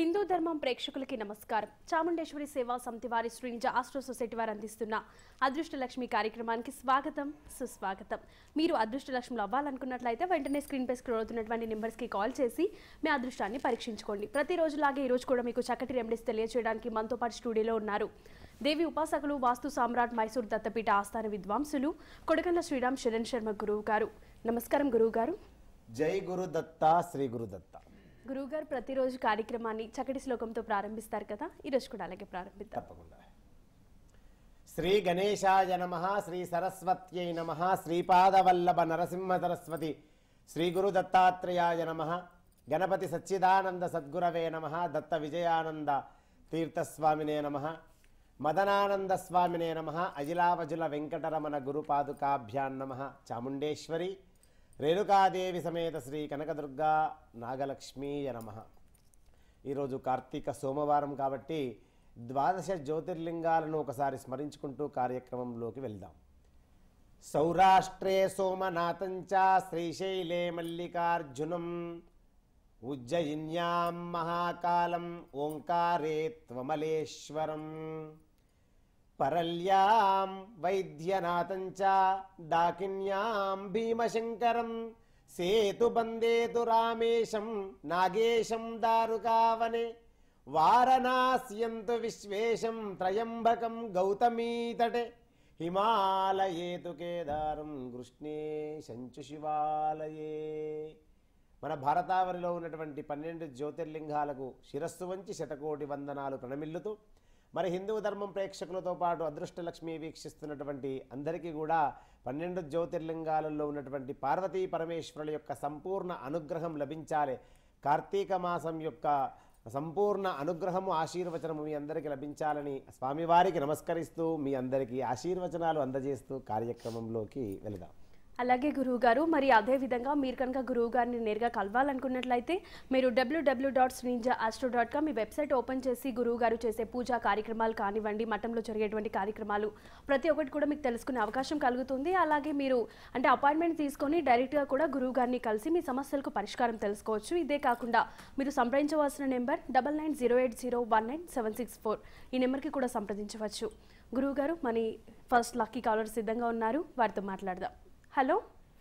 హిందూ ధర్మం ప్రేక్షకులకి నమస్కారం చాముండేశ్వరి సేవా సమితి వారి శ్రీనిజ ఆస్ట్రో సొసైటీ వారు అందిస్తున్న అదృష్టలక్ష్మి కార్యక్రమానికి స్వాగతం సుస్వాగతం మీరు అదృష్టలక్ష్మిలో అవ్వాలనుకున్నట్లయితే వెంటనే స్క్రీన్ పై స్క్రోల్ అవుతున్నటువంటి నెంబర్స్కి కాల్ చేసి మీ అదృష్టాన్ని పరీక్షించుకోండి ప్రతిరోజులాగే ఈ రోజు కూడా మీకు చక్కటి రెమెడీస్ తెలియజేయడానికి మనతో పాటు స్టూడియోలో ఉన్నారు దేవి ఉపాసకులు వాస్తు సామ్రాట్ మైసూర్ దత్తపీఠ ఆస్థాన విద్వాంసులు కొడకండ్ల శ్రీరామ్ శరణ్ శర్మ గురువు గారు నమస్కారం గురువు గారు జై గురు దత్త శ్రీ గురు దత్త గురువుగారు ప్రతిరోజు కార్యక్రమాన్ని చక్కటి శ్లోకంతో ప్రారంభిస్తారు కదా ఈరోజు కూడా అలాగే ప్రారంభిద్దాం తప్పకుండా శ్రీ గణేశాయ నమ శ్రీ సరస్వత్యై నమ శ్రీపాదవల్లభ నరసింహ సరస్వతి శ్రీ గురు దత్తాత్రేయాయ నమ గణపతి సచ్చిదానంద సద్గురవే నమ దత్త విజయానంద తీర్థస్వామినే నమ మదనానంద స్వామినే నమ అజిలావజుల వెంకటరమణ గురుపాదుకాభ్యాం నమ చాముండేశ్వరి రేణుకాదేవి సమేత శ్రీ కనకదుర్గా నాగలక్ష్మీయ నమ ఈరోజు కార్తీక సోమవారం కాబట్టి ద్వాదశ జ్యోతిర్లింగాలను ఒకసారి స్మరించుకుంటూ కార్యక్రమంలోకి వెళ్దాం సౌరాష్ట్రే సోమనాథంచ శ్రీశైలే మల్లికార్జునం ఉజ్జయిన్యాం మహాకాలం ఓంకారే త్వమలేశ్వరం పరల్యాం వైద్యనాథం చ డాకిన్యాం భీమశంకరం సేతుబందేతు రామేశం నాగేశం దారుకావనే వారణాస్యంతు విశ్వేశం త్రయంబకం గౌతమీతటే హిమాలయేతు కేదారం కృష్ణే శంచు శివాలయే మన భారతావరిలో ఉన్నటువంటి పన్నెండు జ్యోతిర్లింగాలకు శిరస్సు వంచి శతకోటి వందనాలు ప్రణమిల్లుతూ మరి హిందూ ధర్మం ప్రేక్షకులతో పాటు అదృష్టలక్ష్మి వీక్షిస్తున్నటువంటి అందరికీ కూడా పన్నెండు జ్యోతిర్లింగాలలో ఉన్నటువంటి పార్వతీ పరమేశ్వరుల యొక్క సంపూర్ణ అనుగ్రహం లభించాలి కార్తీక మాసం యొక్క సంపూర్ణ అనుగ్రహము ఆశీర్వచనము మీ అందరికీ లభించాలని స్వామివారికి నమస్కరిస్తూ మీ అందరికీ ఆశీర్వచనాలు అందజేస్తూ కార్యక్రమంలోకి వెళదాం అలాగే గురువు గారు మరి అదే విధంగా మీరు కనుక గురువు గారిని నేరుగా కలవాలనుకున్నట్లయితే మీరు W W dot Srinija astro dot com ఈ వెబ్సైట్ ఓపెన్ చేసి గురువు గారు చేసే పూజా కార్యక్రమాలు కానివ్వండి మఠంలో జరిగేటువంటి కార్యక్రమాలు ప్రతి ఒక్కటి కూడా మీకు తెలుసుకునే అవకాశం కలుగుతుంది అలాగే మీరు అంటే అపాయింట్మెంట్ తీసుకొని డైరెక్ట్గా కూడా గురువు గారిని కలిసి మీ సమస్యలకు పరిష్కారం తెలుసుకోవచ్చు ఇదే కాకుండా మీరు సంప్రదించవలసిన number double nine zero eight zero one nine seven six four ఈ నెంబర్కి కూడా సంప్రదించవచ్చు గురువు గారు మన ఫస్ట్ లక్కీ కాలర్ సిద్ధంగా ఉన్నారు వారితో మాట్లాడదాం హలో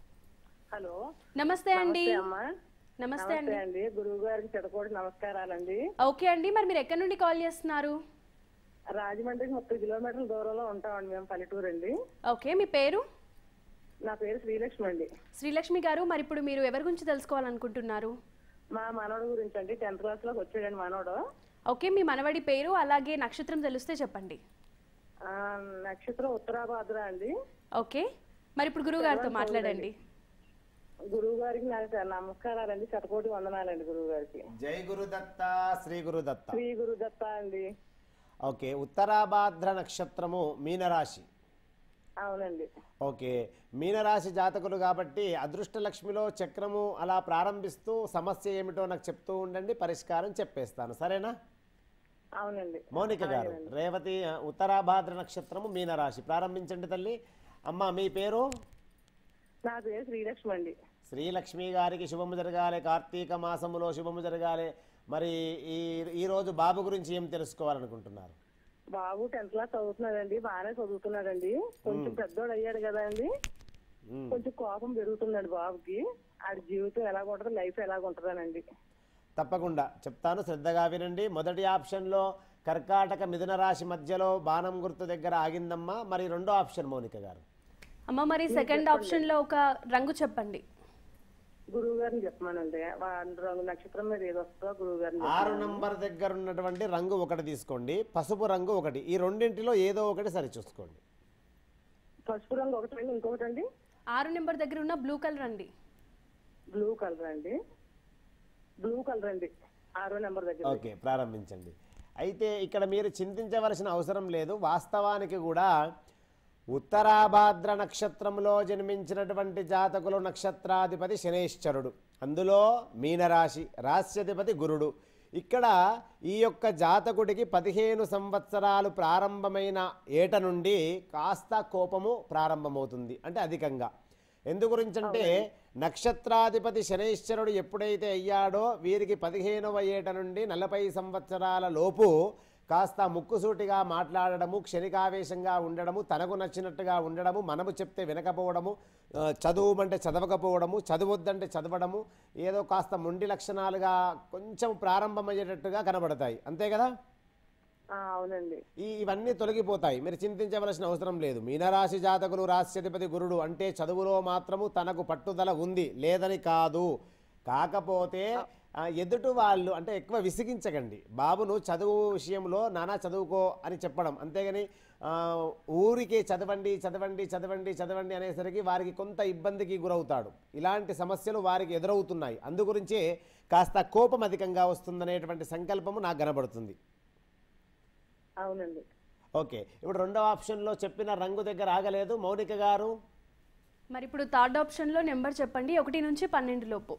హలో నమస్తే అండి నమస్తే అమ్మా నమస్తే అండి నమస్తే అండి గురువు గారికి చెడకోటి నమస్కారాలండి ఓకే అండి మరి మీరు ఎక్కడి నుండి కాల్ చేస్తున్నారు రాజమండ్రికి ముప్పై కిలోమీటర్ల దూరంలో ఉంటామండి మేము పల్లెటూరు అండి ఓకే మీ పేరు నా పేరు శ్రీలక్ష్మి అండి శ్రీలక్ష్మి గారు మరి ఇప్పుడు మీరు ఎవరి గురించి తెలుసుకోవాలనుకుంటున్నారు మా మనవడు గురించి అండి టెన్త్ క్లాస్ లోకి వచ్చాడండి మనవడు ఓకే మీ మనవడి పేరు అలాగే నక్షత్రం తెలిస్తే చెప్పండి ఆ, నక్షత్రం ఉత్తరాభాద్ర అండి ఓకే మరి ఇప్పుడు గురువు గారితో మాట్లాడండి గురువు గారికి నాకు నమస్కారాలండి శతకోటి వందనాలండి గురువు గారికి జై గురు దత్త శ్రీ గురు దత్త శ్రీ గురు దత్త అండి ఓకే ఉత్తరాభాద్ర నక్షత్రము మీనరాశి అవునండి ఓకే మీనరాశి జాతకులు కాబట్టి అదృష్టలక్ష్మిలో చక్రము అలా ప్రారంభిస్తూ సమస్య ఏమిటో నాకు చెప్తూ ఉండండి పరిష్కారం చెప్పేస్తాను సరేనా అవునండి మౌనిక గారు రేవతి ఆ, ఉత్తరాభాద్ర నక్షత్రము మీనరాశి ప్రారంభించండి తల్లి అమ్మ మీ పేరు నా పేరు శ్రీలక్ష్మి అండి శ్రీలక్ష్మి గారికి శుభము జరగాలి కార్తీక మాసములో శుభము జరగాలి మరి ఈ ఈరోజు బాబు గురించి ఏం తెలుసుకోవాలనుకుంటున్నారు బాబు టెన్త్ క్లాస్ చదువుతున్నాడండి బాగానే చదువుతున్నాడండి కొంచెం పెద్దోడు అయ్యాడు కదా అండి మ్మ్. కొంచెం కోపం పెరుగుతుందండి బాబుకి ఆడి జీవితం ఎలా ఉంటుంది లైఫ్ ఎలా ఉంటుందనండి తప్పకుండా చెప్తాను శ్రద్ధగా వినండి మొదటి ఆప్షన్లో కర్కాటక మిథున రాశి మధ్యలో బాణం గుర్తు దగ్గర ఆగిందమ్మా మరి రెండో ఆప్షన్ మౌనిక గారు అమ్మ మరి సెకండ్ ఆప్షన్లో ఒక రంగు చెప్పండి గురువు గారిని చెప్పమానండి వాడి రంగు నక్షత్రం మీద ఏది వస్తుందో గురువు గారిని ఆరు నంబర్ దగ్గర ఉన్నటువంటి రంగు ఒకటి తీసుకోండి పసుపు రంగు ఒకటి ఈ రెండింటిలో ఏదో ఒకటి సరి చూసుకోండి పసుపు రంగు ఒకటి అండి ఇంకొకటి అండి ఆరు నెంబర్ దగ్గర ఉన్న బ్లూ కలర్ అండి బ్లూ కలర్ అండి బ్లూ కలర్ అండి ఆరో నెంబర్ దగ్గర ఓకే ప్రారంభించండి అయితే ఇక్కడ మీరు చింతించవలసిన అవసరం లేదు వాస్తవానికి కూడా ఉత్తరాభాద్ర నక్షత్రంలో జన్మించినటువంటి జాతకులు నక్షత్రాధిపతి శనేశ్వరుడు అందులో మీనరాశి రాశ్యాధిపతి గురుడు ఇక్కడ ఈ యొక్క జాతకుడికి పదిహేను సంవత్సరాలు ప్రారంభమైన ఏట నుండి కాస్త కోపము ప్రారంభమవుతుంది అంటే అధికంగా ఎందు గురించంటే నక్షత్రాధిపతి శనైశ్వరుడు ఎప్పుడైతే అయ్యాడో వీరికి పదిహేనవ ఏట నుండి నలభై సంవత్సరాల లోపు కాస్త ముక్కుసూటిగా మాట్లాడడము క్షణికావేశంగా ఉండడము తనకు నచ్చినట్టుగా ఉండడము మనము చెప్తే వినకపోవడము ఆ, చదువుమంటే చదవకపోవడము చదవొద్దంటే చదవడము ఏదో కాస్త మొండి లక్షణాలుగా కొంచెం ప్రారంభమయ్యేటట్టుగా కనబడతాయి అంతే కదా ఆ, అవునండి ఈ ఇవన్నీ తొలగిపోతాయి మీరు చింతించవలసిన అవసరం లేదు మీనరాశి జాతకులు రాశ్యధిపతి గురుడు అంటే చదువులో మాత్రము తనకు పట్టుదల ఉంది లేదని కాదు కాకపోతే ఆ, ఎదుటి వాళ్ళు అంటే ఎక్కువ విసిగించకండి బాబును చదువు విషయంలో నానా చదువుకో అని చెప్పడం అంతేగాని ఆ, ఊరికే చదవండి చదవండి చదవండి చదవండి అనేసరికి వారికి కొంత ఇబ్బందికి గురవుతాడు ఇలాంటి సమస్యలు వారికి ఎదురవుతున్నాయి అందుగురించే కాస్త కోపం అధికంగా వస్తుందనేటువంటి సంకల్పము నాకు కనబడుతుంది అవునండి ఓకే ఇప్పుడు రెండవ ఆప్షన్లో చెప్పిన రంగు దగ్గర ఆగలేదు మౌనిక గారు మరి ఇప్పుడు థర్డ్ ఆప్షన్లో నెంబర్ చెప్పండి ఒకటి నుంచి పన్నెండు లోపు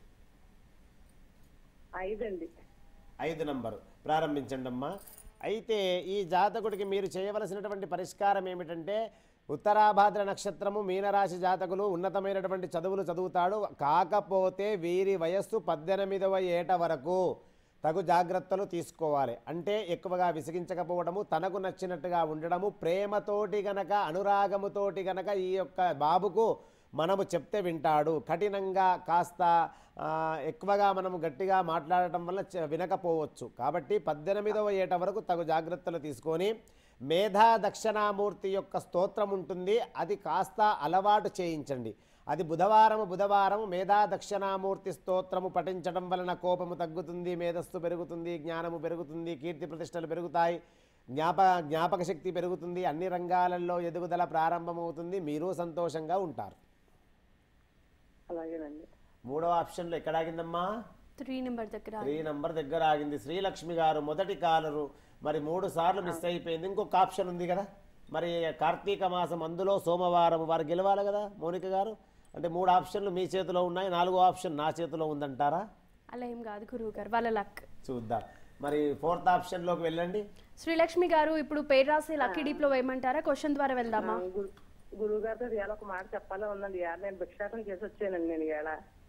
ఐదండి ఐదు నంబరు ప్రారంభించండి అమ్మా అయితే ఈ జాతకుడికి మీరు చేయవలసినటువంటి పరిష్కారం ఏమిటంటే ఉత్తరాభాద్ర నక్షత్రము మీనరాశి జాతకులు ఉన్నతమైనటువంటి చదువులు చదువుతాడు కాకపోతే వీరి వయస్సు పద్దెనిమిదవ ఏట వరకు తగు జాగ్రత్తలు తీసుకోవాలి అంటే ఎక్కువగా విసిగించకపోవడము తనకు నచ్చినట్టుగా ఉండడము ప్రేమతోటి గనక అనురాగముతోటి గనక ఈ యొక్క బాబుకు మనము చెప్తే వింటాడు కఠినంగా కాస్త ఆ, ఎక్కువగా మనము గట్టిగా మాట్లాడటం వల్ల చ- వినకపోవచ్చు కాబట్టి పద్దెనిమిదవ ఏట వరకు తగు జాగ్రత్తలు తీసుకొని మేధా దక్షిణామూర్తి యొక్క స్తోత్రం ఉంటుంది అది కాస్త అలవాటు చేయించండి అది బుధవారము బుధవారము మేధా దక్షిణామూర్తి స్తోత్రము పఠించడం వలన కోపము తగ్గుతుంది మేధస్సు పెరుగుతుంది జ్ఞానము పెరుగుతుంది కీర్తి ప్రతిష్టలు పెరుగుతాయి జ్ఞాప జ్ఞాపక శక్తి పెరుగుతుంది అన్ని రంగాలలో ఎదుగుదల ప్రారంభమవుతుంది మీరు సంతోషంగా ఉంటారు అలాగేనండి మూడవ ఆప్షన్లో ఎక్కడ ఆగిందమ్మా త్రీ నెంబర్ దగ్గర త్రీ నంబర్ దగ్గర ఆగింది శ్రీలక్ష్మి గారు మొదటి కాలరు మరి మూడు సార్లు మిస్ అయిపోయింది ఇంకొక ఆప్షన్ ఉంది కదా మరి కార్తీక మాసం అందులో సోమవారం వారు గెలవాలి కదా మౌనిక గారు అంటే మూడు ఆప్షన్లు మీ చేతిలో ఉన్నాయి నాలుగో ఆప్షన్ నా చేతిలో ఉందంటారా అలా ఏం కాదు గురువు గారు వాళ్ళ లక్ చూద్దాం మరి ఫోర్త్ ఆప్షన్లోకి వెళ్ళండి శ్రీలక్ష్మి గారు ఇప్పుడు పేరు రాసి లక్కీ డీప్ లో వేయమంటారా క్వశ్చన్ ద్వారా వెళ్దామా గురువు గారితో ఇవాళ ఒక మాట చెప్పాలో ఉందండి ఇవాళ నేను భిక్షాటం చేసి వచ్చానండి నేను ఇవాళ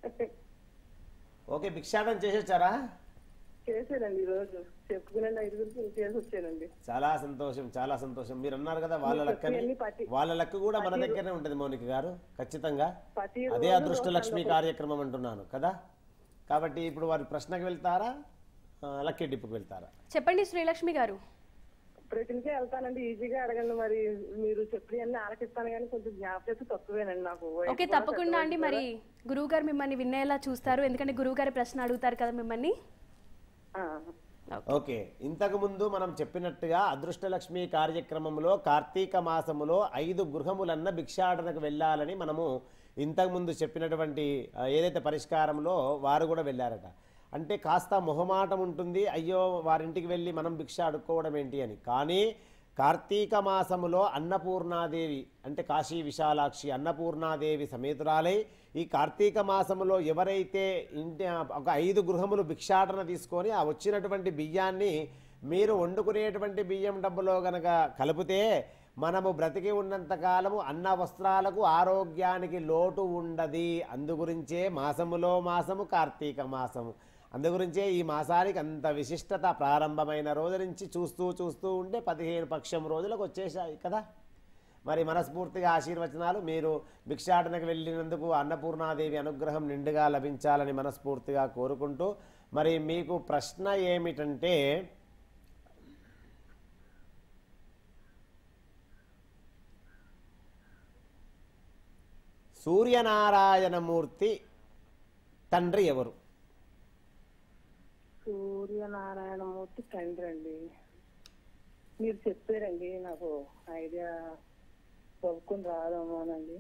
ఓకే భిక్షాటం చేసేచ్చారా చేశానండి ఈ రోజు చెప్పుకునండి ఐదుగురికి చేసి వచ్చానండి చాలా సంతోషం చాలా సంతోషం మీరు అన్నారు కదా వాళ్ళ లక్కని చెప్పినన్ని పట్టి- వాళ్ళ లక్క కూడా మన దగ్గరనే ఉంటుంది మౌనిక గారు ఖచ్చితంగా ప్రతి అదే అదృష్ట లక్ష్మి కార్యక్రమం అంటున్నాను కదా కాబట్టి ఇప్పుడు వారి ప్రశ్నకు వెళ్తారా ఆ, లక్కీ డిప్పుకు వెళ్తారా చెప్పండి శ్రీలక్ష్మి గారు ప్రతినికే వెళ్తానండి ఈజీగా అడగండి మరి మీరు చెప్పినవన్నీ ఆలకిస్తాను కానీ కొంచెం జ్ఞాపకత తక్కువేనండి నాకు ఓకే తప్పకుండా అండి మరి గురువు గారు మిమ్మల్ని వినేలా చూస్తారు ఎందుకంటే గురువు గారి ప్రశ్న అడుగుతారు కదా మిమ్మల్ని ఆ, ఓకే ఇంతకు ముందు మనం చెప్పినట్టుగా అదృష్టలక్ష్మి కార్యక్రమంలో కార్తీక మాసములో ఐదు గృహములన్న భిక్షాటనకు వెళ్ళాలని మనము ఇంతకుముందు చెప్పినటువంటి ఆ, ఏదైతే పరిష్కారంలో వారు కూడా వెళ్ళారట అంటే కాస్త మొహమాటం ఉంటుంది అయ్యో వారింటికి వెళ్ళి మనం భిక్ష అడుక్కోవడం ఏంటి అని కానీ కార్తీక మాసములో అన్నపూర్ణాదేవి అంటే కాశీ విశాలాక్షి అన్నపూర్ణాదేవి సమేతురాలై ఈ కార్తీక మాసములో ఎవరైతే ఇంటి ఒక ఐదు గృహములు భిక్షాటన తీసుకొని ఆ వచ్చినటువంటి బియ్యాన్ని మీరు వండుకునేటువంటి బియ్యం డబ్బులో గనక కలిపితే మనము బ్రతికి ఉన్నంత కాలము అన్న వస్త్రాలకు ఆరోగ్యానికి లోటు ఉండది అందుగురించే మాసములో మాసము కార్తీక మాసము అందుగురించే ఈ మాసానికి అంత విశిష్టత ప్రారంభమైన రోజు నుంచి చూస్తూ చూస్తూ ఉంటే పదిహేను పక్షం రోజులకు వచ్చేసాయి కదా మరి మనస్ఫూర్తిగా ఆశీర్వచనాలు మీరు భిక్షాటనకు వెళ్ళినందుకు అన్నపూర్ణాదేవి అనుగ్రహం నిండుగా లభించాలని మనస్ఫూర్తిగా కోరుకుంటూ మరి మీకు ప్రశ్న ఏమిటంటే సూర్యనారాయణమూర్తి తండ్రి ఎవరు సూర్యనారాయణమూర్తి తండ్రి అండి మీరు చెప్పారండి నాకు ఐడియా చదువుకుని రాదేమోనండి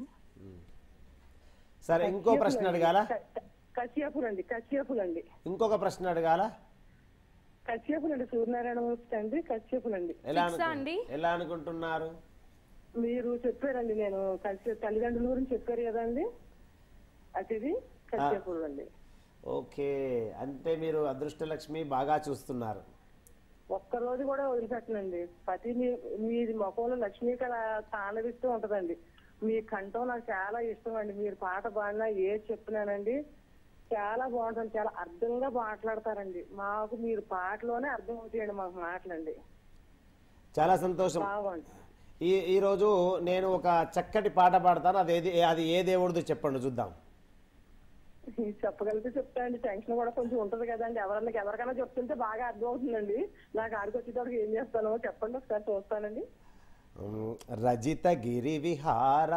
సరే ఇంకో ప్రశ్న అడగాల కశ్యపులు అండి కశ్యపులు అండి ఇంకొక ప్రశ్న అడగాల కశ్యపులు అండి సూర్యనారాయణమూర్తి తండ్రి కశ్యపులు అండి ఎలా Fix ఆ అనుకు- అండి? ఎలా అనుకుంటున్నారు మీరు చెప్పారండి నేను కశ్య తల్లిదండ్రుల గురించి చెప్పారు కదండి అతిథి కశ్యపులు అండి ఓకే అంటే మీరు అదృష్టలక్ష్మి బాగా చూస్తున్నారు ఒక్క రోజు కూడా వదిలిపెట్టనండి ప్రతి మీ- మీది ముఖంలో లక్ష్మీ కళ తాండవిస్తూ ఉంటదండి మీ కంఠం నాకు చాలా ఇష్టం అండి మీరు పాట పాడినా ఏది చెప్పినానండి చాలా బాగుంటుంది చాలా అర్థంగా మాట్లాడతారండి మాకు మీరు పాటలోనే అర్థం అవుతాయండి మాకు మాటలండి చాలా సంతోషం బాగుంది ఈ ఈరోజు నేను ఒక చక్కటి పాట పాడతాను అది ఏది అది ఏ దేవుడిదో చెప్పండి చూద్దాం చెప్పగలిగితే చెప్తా అండి టెన్షన్ కూడా కొంచెం ఉంటది కదండి ఎవరన్నా ఎవరికైనా చెప్తుంటే బాగా అర్థం అవుతుందండి నాకు ఆడికి వచ్చేటప్పుడు ఏం చేస్తానో చెప్పండి ఒకసారి చూస్తానండి ఉమ్, రజిత గిరి విహార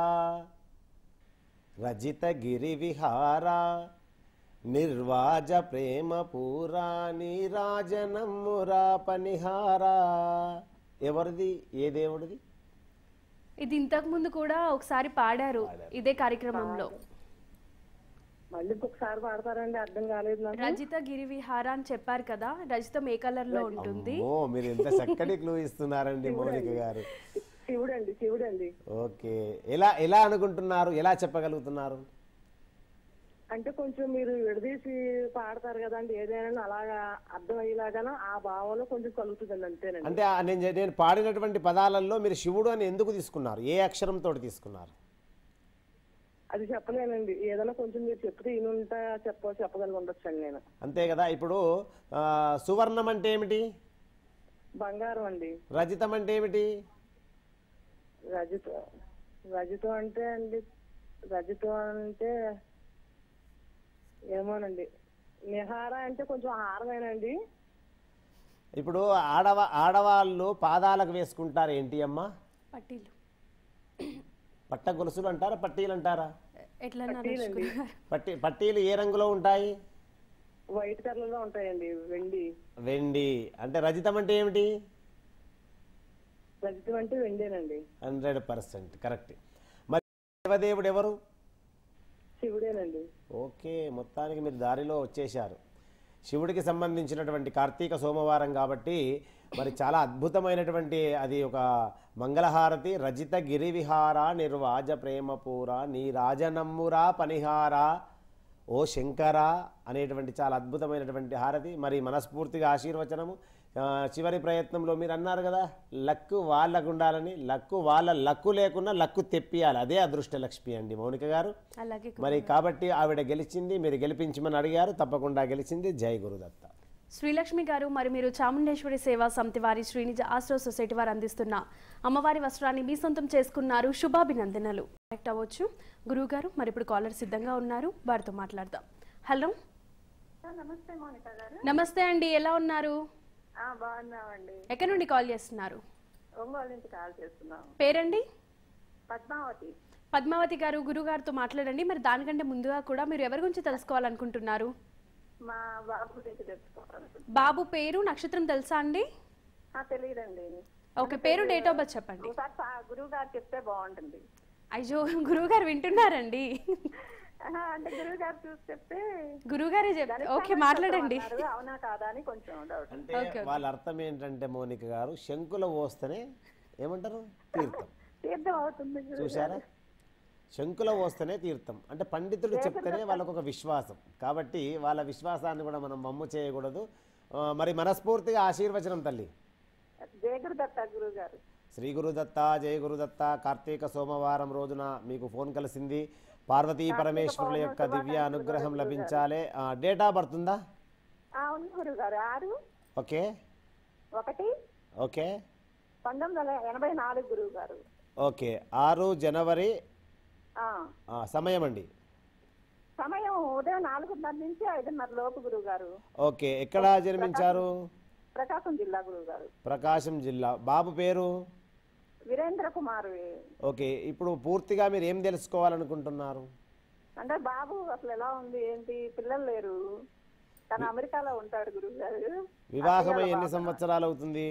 రజిత గిరి విహార నిర్వాజ ప్రేమ పూరా నీరాజనమ్మురా పనిహార ఎవరిది ఏ దేవుడిది ఇది ఇంతకు ముందు కూడా ఒకసారి పాడారు ఇదే కార్యక్రమంలో మళ్ళీ ఇంకొకసారి పాడతారండి అర్థం కాలేదు నాకు రజిత గిరి విహార అని చెప్పారు కదా రజితం ఏ కలర్ లో ఉంటుంది ఓ మీరు ఎంత చక్కటి క్లూ ఇస్తున్నారండి మౌనిక గారు శివుడండి శివుడండి ఓకే ఎలా ఎలా అనుకుంటున్నారు ఎలా చెప్పగలుగుతున్నారు అంటే కొంచెం మీరు విడదీసి పాడతారు కదండి ఏదైనా అలాగా అర్థం అయ్యేలాగానో ఆ భావంలో కొంచెం కలుగుతుందండి అంతేనండి అంటే ఆ నేను నేను పాడినటువంటి పదాలలో మీరు శివుడు అని ఎందుకు తీసుకున్నారు ఏ అక్షరంతో తీసుకున్నారు అది చెప్పలేనండి ఏదైనా కొంచెం మీరు చెప్తే ఈయనుంటా చెప్ప చెప్పగలిగి ఉండొచ్చండి నేను అంతే కదా ఇప్పుడు ఆ, సువర్ణం అంటే ఏమిటి బంగారం అండి రజితం అంటే ఏమిటి రజత రజతం అంటే అండి రజతం అంటే ఏమోనండి నిహార అంటే కొంచెం హారమేనండి ఇప్పుడు ఆడవా ఆడవాళ్ళు పాదాలకు వేసుకుంటారు ఏంటి అమ్మ పట్టీలు పట్ట గొలుసులు అంటారా పట్టీలు అంటారా ఎట్లా నడుచుకున్నారు పట్టి పట్టీలు ఏ రంగులో ఉంటాయి వైట్ కలర్ లో ఉంటాయండి వెండి వెండి అంటే రజితం అంటే ఏమిటి రజతం అంటే వెండేనండి హండ్రెడ్ పర్సెంట్ కరెక్ట్ మరి దేవదేవుడు ఎవరు శివుడేనండి ఓకే మొత్తానికి మీరు దారిలో వచ్చేశారు శివుడికి సంబంధించినటువంటి కార్తీక సోమవారం కాబట్టి మరి చాలా అద్భుతమైనటువంటి అది ఒక మంగళహారతి రజిత గిరివిహార నిర్వాజ ప్రేమపూర నీ రాజనమ్మురా పనిహార ఓ శంకర అనేటువంటి చాలా అద్భుతమైనటువంటి హారతి మరి మనస్ఫూర్తిగా ఆశీర్వచనము ఆ, చివరి ప్రయత్నంలో మీరు అన్నారు కదా లక్కు వాళ్ళకు ఉండాలని లక్కు వాళ్ళ లక్కు లేకున్నా లక్కు తెప్పియాలి అదే అదృష్ట లక్ష్మి అండి మౌనిక గారు అలాగే మరి కాబట్టి ఆవిడ గెలిచింది మీరు గెలిపించమని అడిగారు తప్పకుండా గెలిచింది జై గురుదత్త శ్రీలక్ష్మి గారు మరి మీరు చాముండేశ్వరి సేవా సమితి వారి శ్రీనిజ ఆశ్రయ సొసైటీ వారు అందిస్తున్న అమ్మవారి వస్త్రాన్ని మీ సొంతం చేసుకున్నారు శుభాభినందనలు కరెక్ట్ అవ్వచ్చు గురువు గారు మరి ఇప్పుడు కాలర్ సిద్ధంగా ఉన్నారు వారితో మాట్లాడదాం హలో నమస్తే మోనిక గారు నమస్తే అండి ఎలా ఉన్నారు బాగున్నామండి ఎక్కడి నుండి కాల్ చేస్తున్నారు ఒంగోలు నుంచి కాల్ చేస్తున్నాం పేరండి పద్మావతి పద్మావతి గారు గురుగారితో మాట్లాడండి మరి దానికంటే ముందుగా కూడా మీరు ఎవరి గురించి తెలుసుకోవాలనుకుంటున్నారు మా బాబు గురించి తెలుసుకోవాలనుకుంటున్నాం బాబు పేరు నక్షత్రం తెలుసా అండి తెలియదండి ఓకే పేరు డేట్ ఆఫ్ బర్త్ చెప్పండి ఒకసారి గురువు గారు చెప్తే బాగుంటుంది అయ్యో గురువు గారు వింటున్నారండి అంటే గురువు గారు చూసి చెప్తే గురువు గారే చెప్తారు ఓకే మాట్లాడండి అవునా కాదా అని కొంచెం డౌట్ అంటే వాళ్ళ అర్థం ఏంటంటే మౌనిక గారు శంకుల పోస్తేనే ఏమంటారు తీర్థం తీర్థం అవుతుంది చూసారా శంకుల పోస్తేనే తీర్థం అంటే పండితుడు చెప్తేనే వాళ్ళకు ఒక విశ్వాసం కాబట్టి వాళ్ళ విశ్వాసాన్ని కూడా మనం మమ్ము చేయకూడదు ఆ, మరి మనస్ఫూర్తిగా ఆశీర్వచనం తల్లి జయగురుదత్త గురువు గారు శ్రీ గురుదత్త జయ గురుదత్త కార్తీక సోమవారం రోజున మీకు ఫోన్ కలిసింది పార్వతీ పరమేశ్వరుల యొక్క దివ్య అనుగ్రహం లభించాలి డేట్ ఆఫ్ బర్త్ ఉందా అవును గురువు గారు ఆరు ఓకే ఒకటి ఓకే పంతొమ్మిది వందల ఎనభై నాలుగు గురువు గారు ఓకే ఆరు జనవరి ఆ, ఆ, సమయం అండి సమయం ఉదయం నాలుగున్నర నుంచి ఐదున్నర లోపు గురువు గారు ఓకే ఎక్కడ జన్మించారు ప్రకాశం జిల్లా గురువు గారు ప్రకాశం జిల్లా బాబు పేరు వీరేంద్ర కుమార్ ఓకే ఇప్పుడు పూర్తిగా మీరు ఏం తెలుసుకోవాలనుకుంటున్నారు అంటే బాబు అసలు ఎలా ఉంది ఏంటి పిల్లలు లేరు తను అమెరికాలో ఉంటాడు గురువు గారు వివాహమై ఎన్ని సంవత్సరాలు అవుతుంది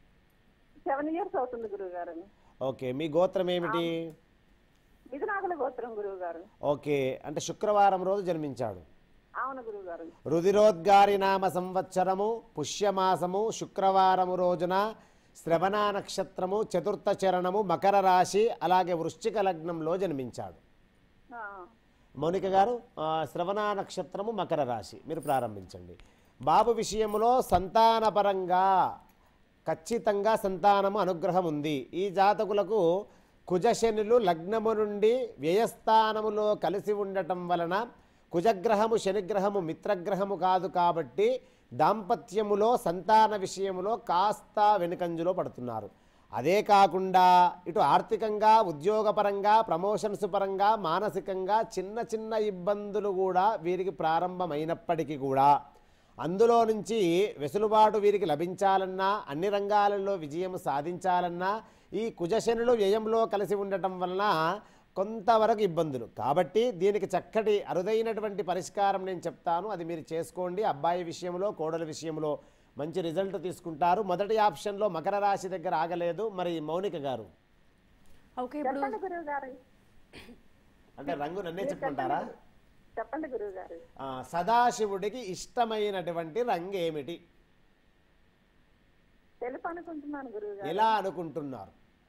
సెవెన్ ఇయర్స్ అవుతుంది గురువు గారు ఓకే మీ గోత్రం ఏమిటి మిథునాకుల గోత్రం గురువు గారు ఓకే అంటే శుక్రవారం రోజు జన్మించాడు అవును గురువు గారు రుధిరోద్గారి నామ సంవత్సరము పుష్యమాసము శుక్రవారము రోజున శ్రవణ నక్షత్రము చతుర్థ చరణము మకర రాశి అలాగే వృశ్చిక లగ్నంలో జన్మించాడు ఆ, మౌనిక గారు ఆ, శ్రవణ నక్షత్రము మకర రాశి మీరు ప్రారంభించండి బాబు విషయంలో సంతానపరంగా ఖచ్చితంగా సంతానము అనుగ్రహం ఉంది ఈ జాతకులకు కుజశనులు లగ్నము నుండి వ్యయస్థానములో కలిసి ఉండటం వలన కుజగ్రహము శనిగ్రహము మిత్రగ్రహము కాదు కాబట్టి దాంపత్యములో సంతాన విషయములో కాస్త వెనుకంజులో పడుతున్నారు అదే కాకుండా ఇటు ఆర్థికంగా ఉద్యోగపరంగా ప్రమోషన్స్ పరంగా మానసికంగా చిన్న చిన్న ఇబ్బందులు కూడా వీరికి ప్రారంభమైనప్పటికీ కూడా అందులో నుంచి వెసులుబాటు వీరికి లభించాలన్నా అన్ని రంగాలలో విజయం సాధించాలన్నా ఈ కుజశనులు వ్యయంలో కలిసి ఉండటం వలన కొంతవరకు ఇబ్బందులు కాబట్టి దీనికి చక్కటి అరుదైనటువంటి పరిష్కారం నేను చెప్తాను అది మీరు చేసుకోండి అబ్బాయి విషయంలో కోడల విషయంలో మంచి రిజల్ట్ తీసుకుంటారు మొదటి ఆప్షన్లో మకర రాశి దగ్గర ఆగలేదు మరి మౌనిక గారు ఓకే ఇప్పుడు చెప్పండి గురువు గారు అంటే రంగు నన్నే చెప్పుకుంటారా చెప్పండి గురువు గారు ఆ, సదాశివుడికి ఇష్టమైనటువంటి రంగు ఏమిటి తెలుపు అనుకుంటున్నాను గురువు గారు ఎలా అనుకుంటున్నారు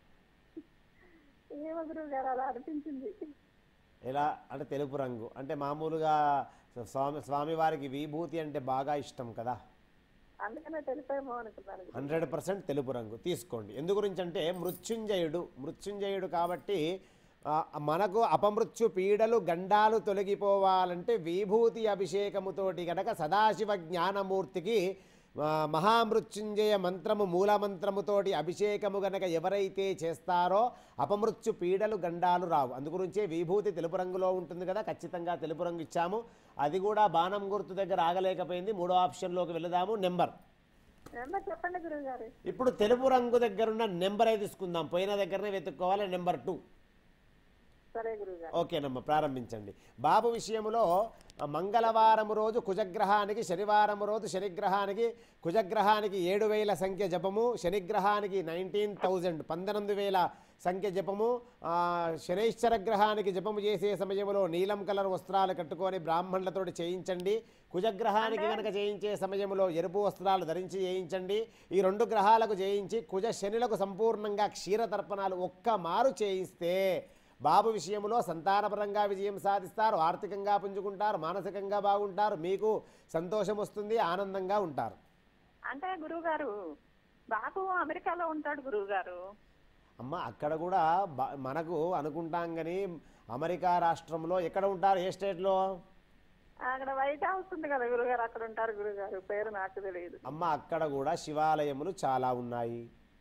ఏమో గురువు గారు అలా అనిపించింది ఎలా అంటే తెలుపు రంగు అంటే మామూలుగా స్వామి స్వామివారికి విభూతి అంటే బాగా ఇష్టం కదా అందుకనే తెలిపేమో అనుకున్నాను గురువు. హండ్రెడ్ పర్సెంట్ తెలుపు రంగు తీసుకోండి ఎందు గురించి అంటే మృత్యుంజయుడు మృత్యుంజయుడు కాబట్టి ఆ, మనకు అపమృత్యు పీడలు గండాలు తొలగిపోవాలంటే విభూతి అభిషేకముతోటి గనక సదాశివ జ్ఞానమూర్తికి ఆ, మహామృత్యుంజయ మంత్రము మూల మంత్రముతోటి అభిషేకము గనక ఎవరైతే చేస్తారో అపమృత్యు పీడలు గండాలు రావు అందుగురించే విభూతి తెలుపు రంగులో ఉంటుంది కదా ఖచ్చితంగా తెలుపు రంగు ఇచ్చాము అది కూడా బాణం గుర్తు దగ్గర ఆగలేకపోయింది మూడో ఆప్షన్లోకి వెళదాము నెంబర్ నెంబర్ చెప్పండి గురువు గారు ఇప్పుడు తెలుపు రంగు దగ్గర ఉన్న నెంబరే తీసుకుందాం పోయిన దగ్గరనే వెతుక్కోవాలి నెంబర్ టూ సరే గురువు గారు ఓకేనమ్మా ప్రారంభించండి బాబు విషయంలో ఆ, మంగళవారం రోజు కుజగ్రహానికి శనివారం రోజు శనిగ్రహానికి కుజగ్రహానికి ఏడు వేల సంఖ్య జపము శనిగ్రహానికి నైన్టీన్ థౌజండ్ పంతొమ్మిది వేల సంఖ్య జపము ఆ, శనైశ్చర గ్రహానికి జపము చేసే సమయంలో నీలం కలర్ వస్త్రాలు కట్టుకొని బ్రాహ్మణులతోటి చేయించండి కుజగ్రహానికి కనుక చేయించే సమయంలో ఎరుపు వస్త్రాలు ధరించి చేయించండి ఈ రెండు గ్రహాలకు చేయించి కుజ శనులకు సంపూర్ణంగా క్షీర తర్పణాలు ఒక్క మారు చేయిస్తే బాబు విషయంలో సంతానపరంగా విజయం సాధిస్తారు ఆర్థికంగా పుంజుకుంటారు మానసికంగా బాగుంటారు మీకు సంతోషం వస్తుంది ఆనందంగా ఉంటారు అంటే గురువు గారు బాబు అమెరికాలో ఉంటాడు గురువు గారు అమ్మ అక్కడ కూడా బ- మనకు అనుకుంటాం కానీ అమెరికా రాష్ట్రంలో ఎక్కడ ఉంటారు ఏ స్టేట్లో అక్కడ వైట్ హౌస్ ఉంది కదా గురువు గారు అక్కడ ఉంటారు గురువు గారు పేరు నాకు తెలియదు అమ్మ అక్కడ కూడా శివాలయములు చాలా ఉన్నాయి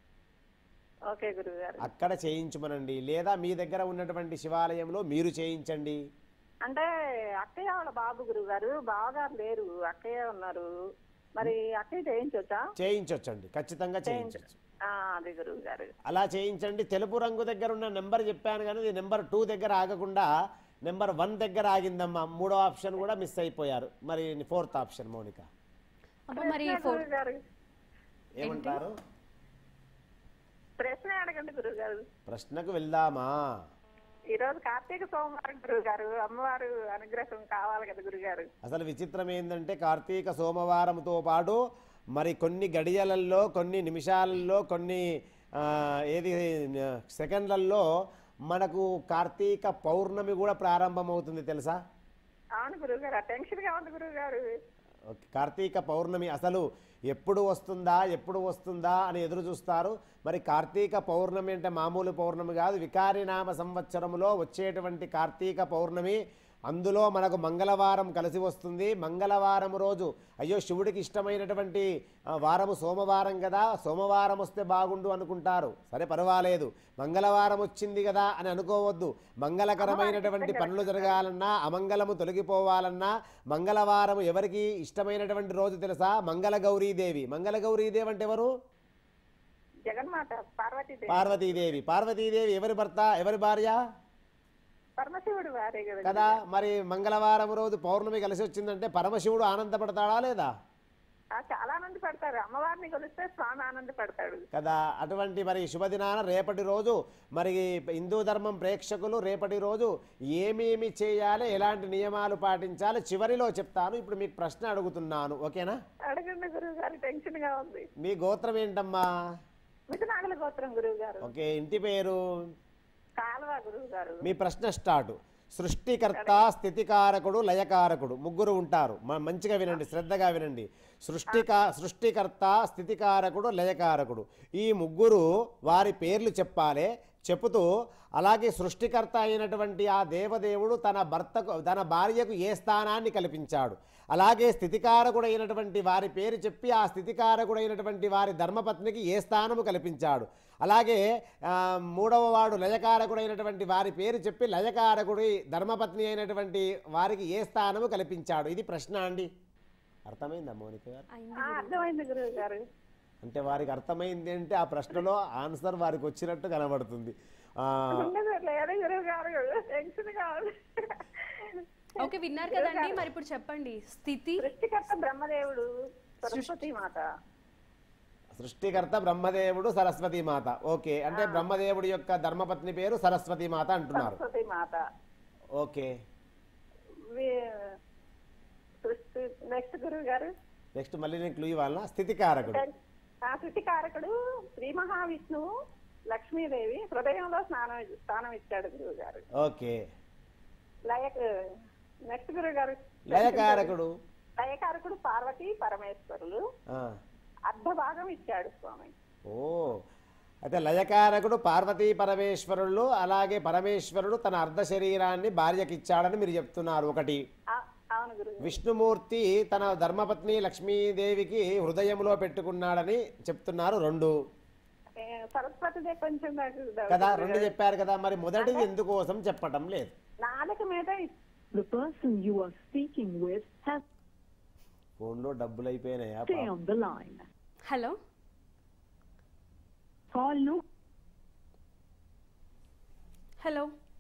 ఓకే గురువు గారు అక్కడ చేయించమనండి లేదా మీ దగ్గర ఉన్నటువంటి శివాలయంలో మీరు చేయించండి అంటే అక్కయ్య వాళ్ళ బాబు గురువు గారు బావగారు లేరు అక్కయ్య ఉన్నారు మరి అక్కయ్య చేయించవచ్చా చేయించవచ్చండి ఖచ్చితంగా చేయించవచ్చు ఆ, అది గురువు గారు అలా చేయించండి తెలుపు రంగు దగ్గర ఉన్న నెంబర్ చెప్పాను కానీ ఇది నెంబర్ టూ దగ్గర ఆగకుండా నెంబర్ వన్ దగ్గర ఆగిందమ్మా మూడో ఆప్షన్ కూడా మిస్ అయిపోయారు మరి ఫోర్త్ ఆప్షన్ మౌనిక అమ్మ మరి ఫోర్ గురువు గారు ఏమంటారు ప్రశ్న అడగండి గురువు గారు ప్రశ్నకు వెళ్దామా ఈ రోజు కార్తీక సోమవారం గురువు గారు అమ్మవారు అనుగ్రహం కావాలి కదా గురువు గారు అసలు విచిత్రం ఏంటంటే కార్తీక సోమవారంతో పాటు మరి కొన్ని గడియలల్లో కొన్ని నిమిషాలలో కొన్ని ఆ, ఏది ఆ, సెకండ్లలో మనకు కార్తీక పౌర్ణమి కూడా ప్రారంభమవుతుంది తెలుసా అవును గురువు గారు టెన్షన్ గా ఉంది గురువు గారు ఓకే. కార్తీక పౌర్ణమి అసలు ఎప్పుడు వస్తుందా ఎప్పుడు వస్తుందా అని ఎదురు చూస్తారు మరి కార్తీక పౌర్ణమి అంటే మామూలు పౌర్ణమి కాదు వికారినామ సంవత్సరములో వచ్చేటువంటి కార్తీక పౌర్ణమి అందులో మనకు మంగళవారం కలిసి వస్తుంది మంగళవారం రోజు అయ్యో శివుడికి ఇష్టమైనటువంటి ఆ, వారము సోమవారం కదా సోమవారం వస్తే బాగుండు అనుకుంటారు సరే పర్వాలేదు మంగళవారం వచ్చింది కదా అని అనుకోవద్దు మంగళకరమైనటువంటి పనులు జరగాలన్నా అమంగళము తొలగిపోవాలన్నా మంగళవారం ఎవరికి ఇష్టమైనటువంటి రోజు తెలుసా మంగళ గౌరీదేవి మంగళ గౌరీదేవి అంటే ఎవరు జగన్మాత పార్వతీదేవి పార్వతీదేవి పార్వతీదేవి ఎవరి భర్త ఎవరి భార్య పరమశివుడు వారే కదా కదా మరి మంగళవారం రోజు పౌర్ణమి కలిసి వచ్చిందంటే పరమశివుడు ఆనందపడతాడా లేదా ఆ, చాలా ఆనంద పడతారు అమ్మవారిని కొలిస్తే స్వామి ఆనంద పడతాడు కదా అటువంటి మరి శుభదినాన రేపటి రోజు మరి హిందూ ధర్మం ప్రేక్షకులు రేపటి రోజు ఏమేమి చేయాలి ఎలాంటి నియమాలు పాటించాలి చివరిలో చెప్తాను ఇప్పుడు మీకు ప్రశ్న అడుగుతున్నాను ఓకేనా అడగండి గురువు గారు టెన్షన్ గా ఉంది మీ గోత్రం ఏంటమ్మా మిథునాగల గోత్రం గురువు గారు ఓకే ఇంటి పేరు కాలువ గురువు గారు మీ ప్రశ్న స్టార్ట్ సృష్టికర్త స్థితికారకుడు లయకారకుడు ముగ్గురు ఉంటారు మ- మంచిగా వినండి శ్రద్ధగా వినండి సృష్టికా సృష్టికర్త స్థితికారకుడు లయకారకుడు ఈ ముగ్గురు వారి పేర్లు చెప్పాలి చెబుతూ అలాగే సృష్టికర్త అయినటువంటి ఆ దేవదేవుడు తన భర్తకు తన భార్యకు ఏ స్థానాన్ని కల్పించాడు అలాగే స్థితికారకుడైనటువంటి వారి పేరు చెప్పి ఆ స్థితికారకుడైనటువంటి వారి ధర్మపత్నికి ఏ స్థానము కల్పించాడు అలాగే ఆ, మూడవ వాడు లయకారకుడైనటువంటి వారి పేరు చెప్పి లయకారకుడి ధర్మపత్ని అయినటువంటి వారికి ఏ స్థానము కల్పించాడు ఇది ప్రశ్న అండి అర్థమైందా మౌనిక గారు అయింది ఆ, అర్థమైంది గురువు గారు అంటే వారికి అర్థమైంది అంటే ఆ ప్రశ్నలో ఆన్సర్ వారికి వచ్చినట్టు కనబడుతుంది ఆ, ఉండదు లేదు గురువు గారు టెన్షన్ కాదు ఓకే విన్నారు కదండి మరి ఇప్పుడు చెప్పండి స్థితి సృష్టికర్త బ్రహ్మదేవుడు సరస్వతి మాత సృష్టికర్త బ్రహ్మదేవుడు సరస్వతి మాత ఓకే అంటే బ్రహ్మదేవుడి యొక్క ధర్మపత్ని పేరు సరస్వతి మాత అంటున్నారు సరస్వతి మాత ఓకే నెక్స్ట్ గురువు గారు నెక్స్ట్ మళ్ళీ నేను క్లూ ఇవ్వాలనా స్థితికారకుడు ఆ సృష్టికారకుడు శ్రీ మహావిష్ణువు లక్ష్మీదేవి హృదయంలో స్నానం స్థానం ఇచ్చాడు గురువు గారు ఓకే లయ నెక్స్ట్ గురువు గారు లయకారకుడు లయకారకుడు పార్వతి పరమేశ్వరులు ఆ, అర్ధ భాగం ఇచ్చాడు స్వామి ఓ అయితే లయకారకుడు పార్వతీ పరమేశ్వరులు అలాగే పరమేశ్వరుడు తన అర్ధ శరీరాన్ని భార్యకి ఇచ్చాడని మీరు చెప్తున్నారు ఒకటి ఆ- అవును గురువు విష్ణుమూర్తి తన ధర్మపత్ని లక్ష్మీదేవికి హృదయంలో పెట్టుకున్నాడని చెప్తున్నారు రెండు ఏ, సరస్వతిదే కొంచెం నాకు doubt కదా గురువు రెండు గారు. చెప్పారు కదా మరి మొదటిది ఎందుకోసం చెప్పటం లేదు నాలుక మీద The person you are speaking with has ఫోన్లో డబ్బులు అయిపోయినాయా stay పాపం. on the line. Hello Call no hello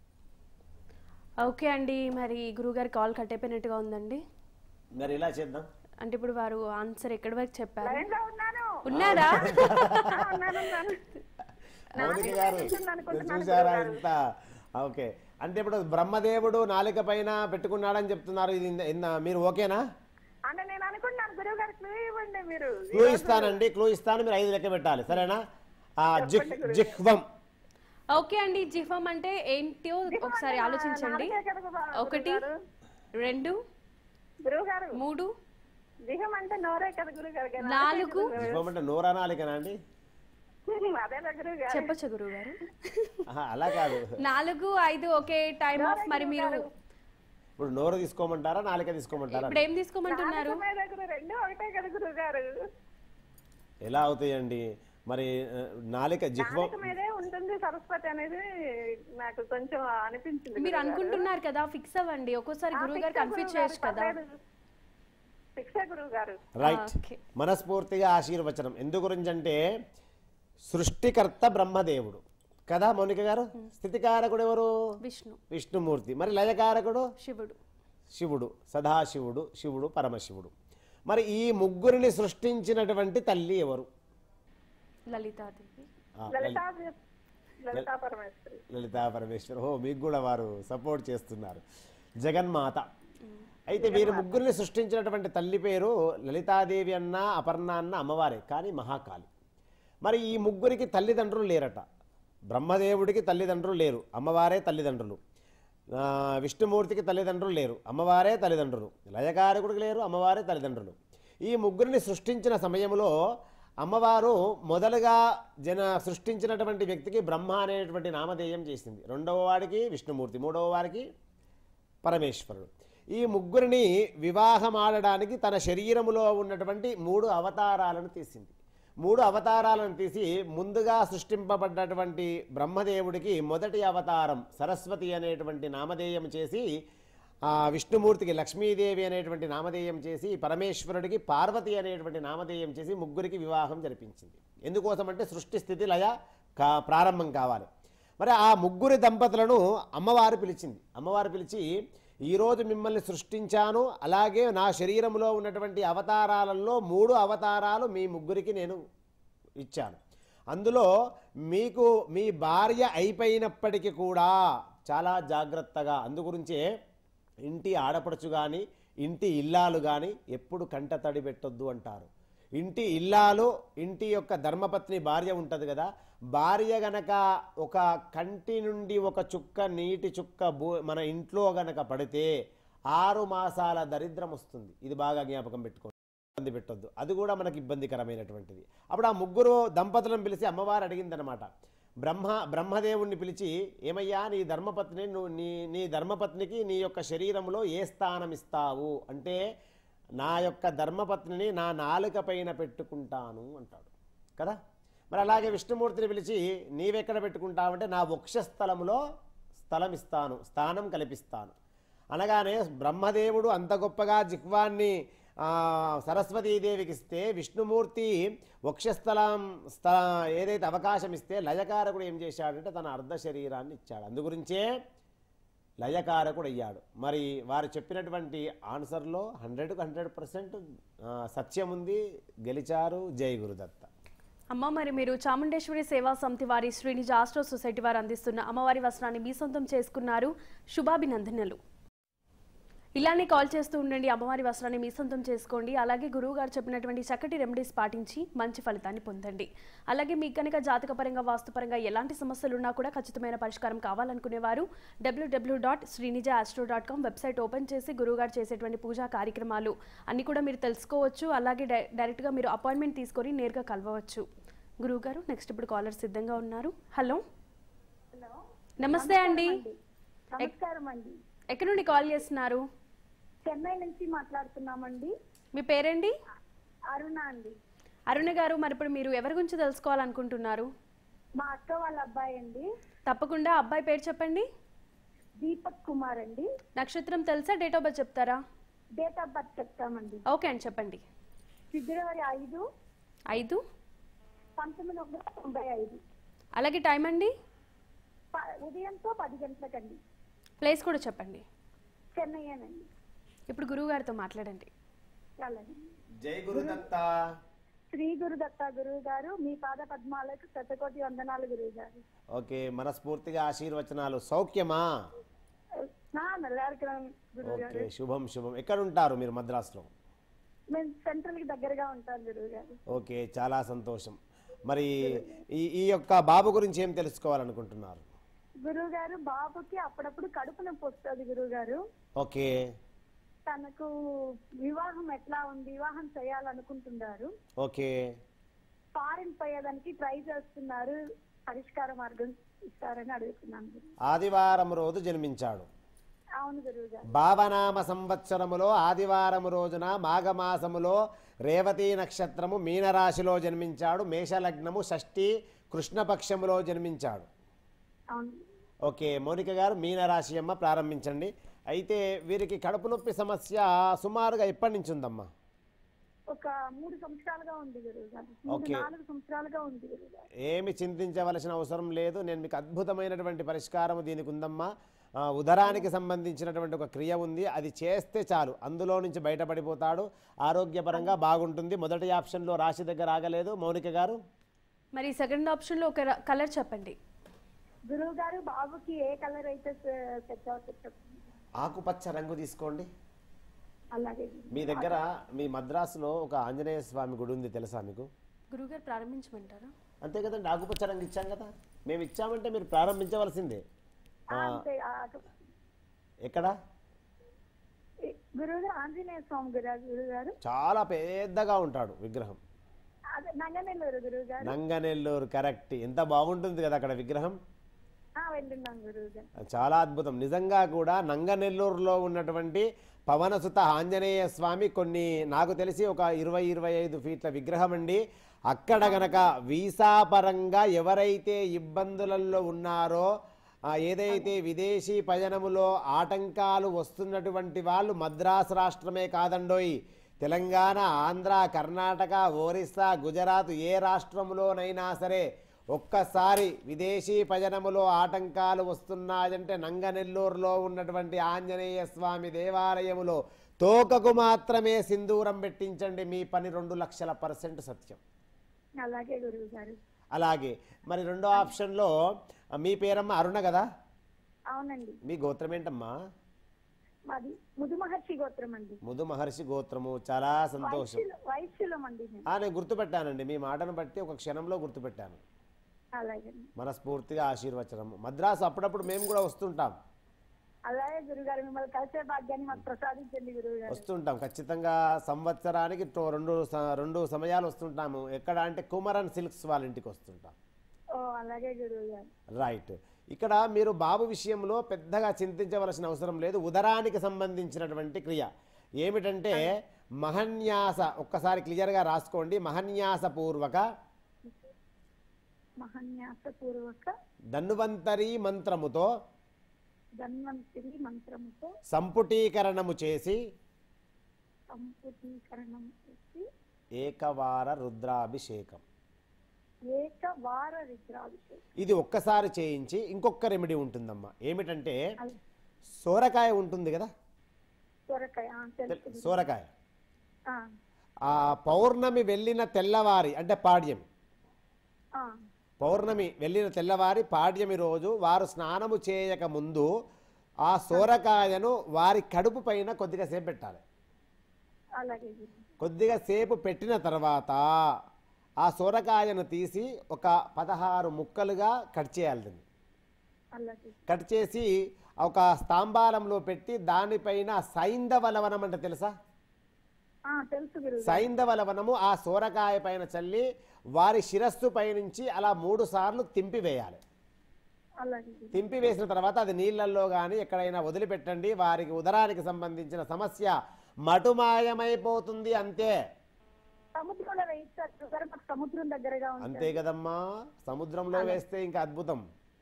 okay అండి మరి గురుగారి కాల్ కట్ అయిపోయినట్టుగా ఉందండి మరి ఇలా చేద్దాం అంటే ఇప్పుడు వారు ఆన్సర్ ఎక్కడి వరకు చెప్పారు లైన్ లో ఉన్నాను ఉన్నారా ఆ, ఉన్నాను ఉన్నాను మౌనిక నాలుక గారు మీద ఉంటుంది అనుకుంటున్నాను చూసారా గురువు గారు. ఇంత ఓకే అంటే ఇప్పుడు బ్రహ్మదేవుడు నాలిక పైన పెట్టుకున్నాడని చెప్తున్నారు ఇది ఇంద- ఇంద- మీరు ఓకేనా అంటే నేను అనుకుంటున్నాను గురువు గారు క్లూ ఇవ్వండి మీరు క్లూ ఇస్తానండి క్లూ ఇస్తాను మీరు ఐదు లెక్క పెట్టాలి సరేనా ఆ జిహ్ జిహ్వం ఓకే అండి జిఫమ్ అంటే ఏంటో ఒకసారి ఆలోచించండి నాలుకే కదా గురువు గారు. ఒకటి రెండు గురువు గారు మూడు దిహం అంటే నోరే కదా గురువు గారు నాలుగు జిహ్వం అంటే నోరా నాలికనా అండి అదే గురువు గారు చెప్పొచ్చు గురువు గారు ఆహా, అలా కాదు నాలుగు ఐదు ఒకే టైం ఆఫ్ మరి మీరు ఇప్పుడు నోరు తీసుకోమంటారా నాలిక తీసుకోమంటారా ఇప్పుడు ఏం తీసుకోమంటున్నారు నాలుక మీద గురువు రెండు ఒకటే కదా గురువు గారు ఎలా అవుతాయండి మరి ఆ, నాలిక జిహ్వం నాలుక మీదే ఉంటుంది సరస్వతి అనేది నాకు కొంచెం అనిపించింది మీరు అనుకుంటున్నారు కదా ఫిక్స్ అవ్వండి ఒక్కోసారి గురువు గారు కన్ఫ్యూజ్ చేయొచ్చు కదా శిక్ష గురువు గారు రైట్ ఓకే. మనస్ఫూర్తిగా ఆశీర్వచనం ఎందు గురించి అంటే సృష్టికర్త బ్రహ్మదేవుడు కదా మౌనిక గారు స్థితికారకుడు ఎవరు విష్ణు విష్ణుమూర్తి మరి లయకారకుడు శివుడు శివుడు సదాశివుడు శివుడు పరమశివుడు మరి ఈ ముగ్గురిని సృష్టించినటువంటి తల్లి ఎవరు లలితాదేవి ఆ, లలితా లలితా పరమేశ్వరి లలితా పరమేశ్వర్ ఓ మీకు కూడా వారు సపోర్ట్ చేస్తున్నారు జగన్మాత అయితే వీరి ముగ్గురిని సృష్టించినటువంటి తల్లి పేరు లలితాదేవి అన్న అపర్ణ అన్న అమ్మవారే కానీ మహాకాళి మరి ఈ ముగ్గురికి తల్లిదండ్రులు లేరట బ్రహ్మదేవుడికి తల్లిదండ్రులు లేరు అమ్మవారే తల్లిదండ్రులు ఆ, విష్ణుమూర్తికి తల్లిదండ్రులు లేరు అమ్మవారే తల్లిదండ్రులు లయకారకుడికి లేరు అమ్మవారే తల్లిదండ్రులు ఈ ముగ్గురిని సృష్టించిన సమయంలో అమ్మవారు మొదలుగా జన సృష్టించినటువంటి వ్యక్తికి బ్రహ్మ అనేటువంటి నామధేయం చేసింది రెండవ వాడికి విష్ణుమూర్తి మూడవ వారికి పరమేశ్వరుడు ఈ ముగ్గురిని వివాహం ఆడడానికి తన శరీరములో ఉన్నటువంటి మూడు అవతారాలను తీసింది మూడు అవతారాలను తీసి ముందుగా సృష్టింపబడ్డటువంటి బ్రహ్మదేవుడికి మొదటి అవతారం సరస్వతి అనేటువంటి నామధేయం చేసి ఆ విష్ణుమూర్తికి లక్ష్మీదేవి అనేటువంటి నామధేయం చేసి పరమేశ్వరుడికి పార్వతి అనేటువంటి నామధేయం చేసి ముగ్గురికి వివాహం జరిపించింది ఎందుకోసం అంటే సృష్టి స్థితి లయ కా ప్రారంభం కావాలి మరి ఆ ముగ్గురి దంపతులను అమ్మవారు పిలిచింది అమ్మవారు పిలిచి ఈరోజు మిమ్మల్ని సృష్టించాను అలాగే నా శరీరంలో ఉన్నటువంటి అవతారాలలో మూడు అవతారాలు మీ ముగ్గురికి నేను ఇచ్చాను అందులో మీకు మీ భార్య అయిపోయినప్పటికీ కూడా చాలా జాగ్రత్తగా అందుగురించే ఇంటి ఆడపడుచు కానీ ఇంటి ఇల్లాలు కానీ ఎప్పుడు కంట తడి పెట్టొద్దు అంటారు ఇంటి ఇల్లాలు ఇంటి యొక్క ధర్మపత్ని భార్య ఉంటుంది కదా భార్య గనక ఒక కంటి నుండి ఒక చుక్క నీటి చుక్క భూ మన ఇంట్లో గనక పడితే ఆరు మాసాల దరిద్రం వస్తుంది ఇది బాగా జ్ఞాపకం పెట్టుకోండి ఇబ్బంది పెట్టొద్దు అది కూడా మనకి ఇబ్బందికరమైనటువంటిది అప్పుడు ఆ ముగ్గురు దంపతులను పిలిచి అమ్మవారు అడిగిందనమాట బ్రహ్మ బ్రహ్మదేవుణ్ణి పిలిచి ఏమయ్యా నీ ధర్మపత్ని నువ్వు నీ నీ ధర్మపత్నికి నీ యొక్క శరీరంలో ఏ స్థానం ఇస్తావు అంటే నా యొక్క ధర్మపత్నిని నా నాలుక పైన పెట్టుకుంటాను అంటాడు కదా మరి అలాగే విష్ణుమూర్తిని పిలిచి నీవెక్కడ పెట్టుకుంటావంటే నా వక్షస్థలములో స్థలం ఇస్తాను స్థానం కల్పిస్తాను అనగానే బ్రహ్మదేవుడు అంత గొప్పగా జిహ్వాన్ని ఆ, సరస్వతీదేవికి ఇస్తే విష్ణుమూర్తి వక్షస్థలం స్థ ఏదైతే అవకాశం ఇస్తే లయకారకుడు ఏం చేశాడంటే తన అర్ధ శరీరాన్ని ఇచ్చాడు అందుగురించే లయకారకుడు అయ్యాడు మరి వారు చెప్పినటువంటి ఆన్సర్లో హండ్రెడ్కు హండ్రెడ్ పర్సెంట్ సత్యం ఉంది గెలిచారు జై గురుదత్త అమ్మ మరి మీరు చాముండేశ్వరి సేవా సమితి వారి శ్రీనిజ ఆస్ట్రో సొసైటీ వారు అందిస్తున్న అమ్మవారి వస్త్రాన్ని మీ సొంతం చేసుకున్నారు శుభాభినందనలు ఇలానే కాల్ చేస్తూ ఉండండి అమ్మవారి వస్త్రాన్ని మీ సొంతం చేసుకోండి అలాగే గురువు గారు చెప్పినటువంటి చక్కటి రెమెడీస్ పాటించి మంచి ఫలితాన్ని పొందండి అలాగే మీకు కనుక జాతకపరంగా వాస్తుపరంగా ఎలాంటి సమస్యలు ఉన్నా కూడా ఖచ్చితమైన పరిష్కారం కావాలనుకునేవారు W W dot Srinija astro dot com website open చేసి గురువు గారు చేసేటువంటి పూజా కార్యక్రమాలు అన్ని కూడా మీరు తెలుసుకోవచ్చు అలాగే డై- డైరెక్ట్గా మీరు అపాయింట్మెంట్ తీసుకొని నేరుగా కలవవచ్చు గురువు గారు నెక్స్ట్ ఇప్పుడు కాలర్ సిద్ధంగా ఉన్నారు హలో హలో నమస్తే అండి నమస్కారం అండి ఎక్కడి నుండి కాల్ చేస్తున్నారు చెన్నై నుంచి మాట్లాడుతున్నామండి మీ పేరేంటి అరుణ అండి అరుణ గారు మరి ఇప్పుడు మీరు ఎవరి గురించి తెలుసుకోవాలనుకుంటున్నారు మా అక్క వాళ్ళ అబ్బాయి అండి తప్పకుండా అబ్బాయి పేరు చెప్పండి దీపక్ కుమార్ అండి నక్షత్రం తెలుసా డేట్ ఆఫ్ బర్త్ చెప్తారా డేట్ ఆఫ్ బర్త్ చెప్తామండి ఓకే అండి చెప్పండి ఫిబ్రవరి ఐదు ఐదు పంతొమ్మిది వందల తొంభై ఐదు అలాగే టైం అండి ప- ఉదయంతో పది గంటలకండి ప్లేస్ కూడా చెప్పండి చెన్నయ్యేనండి ఇప్పుడు గురువు గారితో మాట్లాడండి అలాగే జై గురుదత్త శ్రీ గురుదత్త గురువు గారు మీ పాద పద్మాలకు శతకోటి వందనాలు గురువు గారు ఓకే మనస్ఫూర్తిగా ఆశీర్వచనాలు సౌఖ్యమా నా నల్లారికరం గురువు గారు ఓకే శుభం శుభం ఎక్కడ ఉంటారు మీరు మద్రాసులో మేము సెంట్రల్ కి దగ్గరగా ఉంటాం గురువు గారు ఓకే చాలా సంతోషం మరి ఈ ఈ యొక్క బాబు గురించి ఏం తెలుసుకోవాలనుకుంటున్నారు గురువు గారు బాబుకి అప్పుడప్పుడు కడుపు నొప్పి వస్తుంది గురువు గారు ఓకే తనకు వివాహం ఎట్లా ఉంది వివాహం చేయాలనుకుంటున్నారు ఓకే ఫారిన్ పోయేదానికి ట్రై చేస్తున్నారు పరిష్కార మార్గం ఇస్తారని అడుగుతున్నాను గురువు. ఆదివారం రోజు జన్మించాడు అవును గురువు గారు భావనామ సంవత్సరములో ఆదివారం రోజున మాఘమాసములో రేవతి నక్షత్రము మీనరాశిలో జన్మించాడు మేషలగ్నము షష్ఠి కృష్ణపక్షములో జన్మించాడు అవును ఓకే మౌనిక గారు మీనరాశి అమ్మ ప్రారంభించండి అయితే వీరికి కడుపు నొప్పి సమస్య సుమారుగా ఎప్పటి నుంచి ఉందమ్మా ఒక మూడు సంవత్సరాలుగా ఉంది గురువు గారు మూడు ఓకే. నాలుగు సంవత్సరాలుగా ఉంది గురువు గారు ఏమి చింతించవలసిన అవసరం లేదు నేను మీకు అద్భుతమైనటువంటి పరిష్కారం దీనికి ఉందమ్మా ఆ, ఉదరానికి సంబంధించినటువంటి ఒక క్రియ ఉంది అది చేస్తే చాలు అందులో నుంచి బయటపడిపోతాడు ఆరోగ్యపరంగా బాగుంటుంది మొదటి ఆప్షన్లో రాశి దగ్గర ఆగలేదు మౌనిక గారు మరి సెకండ్ ఆప్షన్లో ఒక కలర్ చెప్పండి గురువు గారు బాబుకి ఏ కలర్ అయితే సెట్ అవుతుంది చెప్పండి. ఆకుపచ్చ రంగు తీసుకోండి అలాగే మీ దగ్గర మీ మద్రాసులో ఒక ఆంజనేయ స్వామి గుడి ఉంది తెలుసా మీకు గురువు గారు ప్రారంభించమంటారా అంతే కదండి ఆకుపచ్చ రంగు ఇచ్చాం కదా మేము ఇచ్చామంటే మీరు ప్రారంభించవలసిందే ఆ, అంతే ఆ, ఎక్కడ గురువు గారు ఆంజనేయ స్వామి గురు గురువు గారు చాలా పెద్దగా ఉంటాడు విగ్రహం అదే నంగనెల్లూరు గురువు గారు నంగనెల్లూరు కరెక్ట్ ఎంత బాగుంటుంది కదా అక్కడ విగ్రహం ఆ, వెళ్ళున్నాం గురువు గారు చాలా అద్భుతం నిజంగా కూడా నంగనెల్లూరులో ఉన్నటువంటి పవనసుత ఆంజనేయ స్వామి కొన్ని నాకు తెలిసి ఒక ఇరవై ఇరవై ఐదు ఫీట్ల విగ్రహం అండి అక్కడ గనక వీసా పరంగా ఎవరైతే ఇబ్బందులలో ఉన్నారో ఆ, ఏదైతే విదేశీ పయనములో ఆటంకాలు వస్తున్నటువంటి వాళ్ళు మద్రాసు రాష్ట్రమే కాదండోయ్ తెలంగాణ ఆంధ్ర కర్ణాటక ఒరిస్సా గుజరాత్ ఏ రాష్ట్రంలోనైనా సరే ఒక్కసారి విదేశీ పయనములో ఆటంకాలు వస్తున్నాయంటే నంగనెల్లూరులో ఉన్నటువంటి ఆంజనేయ స్వామి దేవాలయములో తోకకు మాత్రమే సింధూరం పెట్టించండి మీ పని రెండు లక్షల పర్సెంట్ సత్యం అలాగే గురువు గారు అలాగే మరి రెండో ఆప్షన్లో ఆ, మీ పేరమ్మ అరుణ కదా అవునండి మీ గోత్రం ఏంటమ్మా మాది ముదు మహర్షి గోత్రం అండి ముదు మహర్షి గోత్రము చాలా సంతోషం వైశ్యులు వైశ్యులం అండి మేము ఆ, నేను గుర్తుపెట్టానండి మీ మాటను బట్టి ఒక క్షణంలో గుర్తుపెట్టాను అలాగే మనస్ఫూర్తిగా ఆశీర్వచనం మద్రాసు అప్పుడప్పుడు మేము కూడా వస్తుంటాం అలాగే గురుగారు మిమ్మల్ని కలిసే భాగ్యాన్ని మాకు ప్రసాదించండి గురువు గారు వస్తుంటాం ఖచ్చితంగా సంవత్సరానికి టో- రెండు స- రెండు సమయాలు వస్తుంటాము ఎక్కడ అంటే కుమరన్ సిల్క్స్ వాళ్ళ ఇంటికి వస్తుంటాం ఓ అలాగే గురువు గారు రైట్ ఇక్కడ మీరు బాబు విషయంలో పెద్దగా చింతించవలసిన అవసరం లేదు ఉదరానికి సంబంధించినటువంటి క్రియ ఏమిటంటే మహన్యాస ఒక్కసారి క్లియర్గా రాసుకోండి మహన్యాస పూర్వక మహన్యాస పూర్వక ధన్వంతరి మంత్రముతో ధన్వంతరి మంత్రముతో సంపుటీకరణము చేసి సంపుటీకరణం చేసి ఏకవార రుద్రాభిషేకం ఏక వార రుద్రాభిషేకం ఇది ఒక్కసారి చేయించి ఇంకొక రెమెడీ ఉంటుందమ్మా ఏమిటంటే అది సోరకాయ ఉంటుంది కదా సొరకాయ ఆ, తెలుసు గురువు. సోరకాయ ఆ, ఆ పౌర్ణమి వెళ్ళిన తెల్లవారి అంటే పాడ్యం ఆ, పౌర్ణమి వెళ్ళిన తెల్లవారి పాడ్యమి రోజు వారు స్నానము చేయక ముందు ఆ సోరకాయను వారి కడుపు పైన కొద్దిగా సేపు పెట్టాలి అలాగే గురువు. కొద్దిగా సేపు పెట్టిన తర్వాత ఆ సోరకాయను తీసి ఒక పదహారు ముక్కలుగా కట్ చేయాలి దీన్ని అలాగే కట్ చేసి ఒక స్తంభాలంలో పెట్టి దానిపైన సైంధవ లవణం అంటే తెలుసా ఆ, తెలుసు గురువు గారు. సైంధవ లవణము ఆ సోరకాయ పైన చల్లి వారి శిరస్సు పైనుంచి అలా మూడు సార్లు తింపివేయాలి అలాగే గురువు. తింపివేసిన తర్వాత అది నీళ్ళల్లో కానీ ఎక్కడైనా వదిలిపెట్టండి వారికి ఉదరానికి సంబంధించిన సమస్య మటుమాయమైపోతుంది అంతే సముద్రంలో వేయిస్తారు గురుగారు మాకు సముద్రం దగ్గరగా అంతే ఉంటుంది కదమ్మా సముద్రంలో వేస్తే ఇంకా అద్భుతం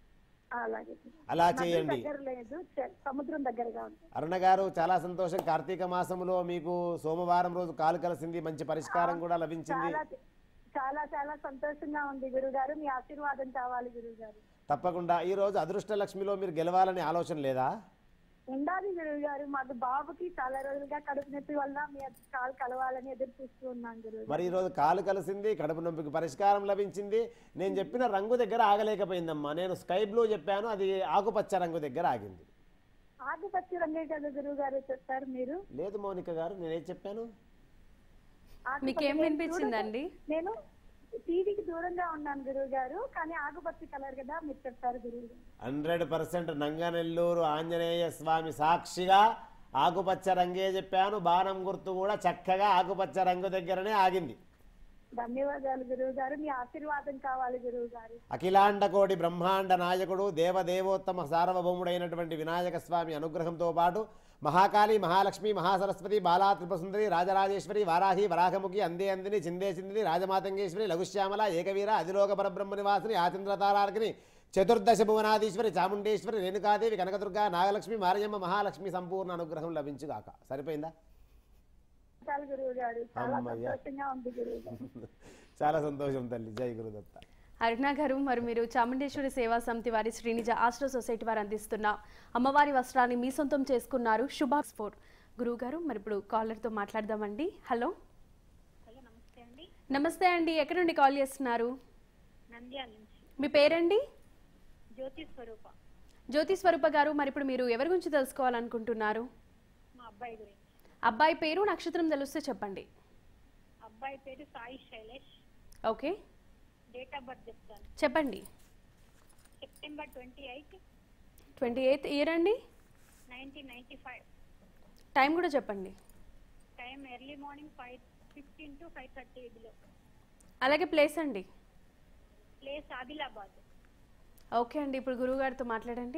అలాగే గురువు. అలా నది చేయండి దగ్గర లేదు చ- సముద్రం దగ్గరగా ఉంటుంది అరుణ గారు చాలా సంతోషం కార్తీక మాసములో మీకు సోమవారం రోజు కాలు కలిసింది మంచి పరిష్కారం కూడా లభించింది చాలా చాలా చాలా సంతోషంగా ఉంది గురుగారు మీ ఆశీర్వాదం కావాలి గురుగారు తప్పకుండా ఈ రోజు అదృష్ట లక్ష్మిలో మీరు గెలవాలనే ఆలోచన లేదా ఉండాలి గురువు గారు మాకు బాబుకి చాలా రోజులుగా కడుపు నొప్పి వల్ల మీ కాలు కలవాలని ఎదురు చూస్తూ ఉన్నాను గురువు మరి ఈ రోజు కాలు కలిసింది కడుపు నొప్పికి పరిష్కారం లభించింది నేను చెప్పిన రంగు దగ్గర ఆగలేకపోయిందమ్మా నేను స్కై బ్లూ చెప్పాను అది ఆకుపచ్చ రంగు దగ్గర ఆగింది ఆకుపచ్చి రంగే కదా గురువు గారు చెప్పారు మీరు లేదు మౌనిక గారు నేనేం చెప్పాను ఆకుపచ్చ- మీకేం నేను వినిపించిందండి? చూడ- నేను టీవీకి దూరంగా ఉన్నాను గురువు గారు కానీ ఆకుపచ్చి కలర్ కదా మీరు చెప్పారు గురువు గారు హండ్రెడ్ పర్సెంట్ నంగనెల్లూరు ఆంజనేయ స్వామి సాక్షిగా ఆకుపచ్చ రంగే చెప్పాను బాణం గుర్తు కూడా చక్కగా ఆకుపచ్చ రంగు దగ్గరనే ఆగింది ధన్యవాదాలు గురువు గారు మీ ఆశీర్వాదం కావాలి గురువు గారు అఖిలాండ కోటి బ్రహ్మాండ నాయకుడు దేవదేవోత్తమ సార్వభౌముడైనటువంటి వినాయక స్వామి అనుగ్రహంతో పాటు మహాకాళి మహాలక్ష్మి మహాసరస్వతి బాలా త్రిపురసుందరి రాజరాజేశ్వరి వారాహి వరాహముఖి అందే అందిని చిందే చిందిని రాజమాతంగేశ్వరి లఘుశ్యామల ఏకవీర అధిలోక పరబ్రహ్మ నివాసిని ఆచంద్ర తారార్కిని చతుర్దశ భువనాధీశ్వరి చాముండేశ్వరి రేణుకాదేవి కనకదుర్గ నాగలక్ష్మి మారయమ్మ మహాలక్ష్మి సంపూర్ణ అనుగ్రహం లభించుగాక సరిపోయిందా చాలు గురువు గారు చాలా అమ్మయ్య. సంతోషంగా ఉంది గురువు గారు చాలా సంతోషం తల్లి జై గురుదత్త అరుణ గారు మరి మీరు చాముండేశ్వరి సేవా సమితి వారి శ్రీనిజ ఆశ్రయ సొసైటీ వారు అందిస్తున్న అమ్మవారి వస్త్రాన్ని మీ సొంతం చేసుకున్నారు శుభాక్స్ ఫోర్ గురువు గారు మరి ఇప్పుడు కాలర్తో మాట్లాడదామండి హలో హలో నమస్తే అండి నమస్తే అండి ఎక్కడి నుండి కాల్ చేస్తున్నారు నంద్యాల నుంచి మీ పేరండి జ్యోతి స్వరూప జ్యోతి స్వరూప గారు మరి ఇప్పుడు మీరు ఎవరి గురించి తెలుసుకోవాలనుకుంటున్నారు మా అబ్బాయి గురించి అబ్బాయి పేరు నక్షత్రం తెలిస్తే చెప్పండి అబ్బాయి పేరు Sai Shailesh okay date of birth చెప్తాను చెప్పండి September twenty eight twenty eighth year అండి నైన్టీన్ నైన్టీ ఫైవ్ టైం కూడా చెప్పండి time early morning five fifteen to five thirty below అలాగే ప్లేస్ అండి ప్లేస్ ఆదిలాబాద్ ఓకే అండి ఇప్పుడు గురువు గారితో మాట్లాడండి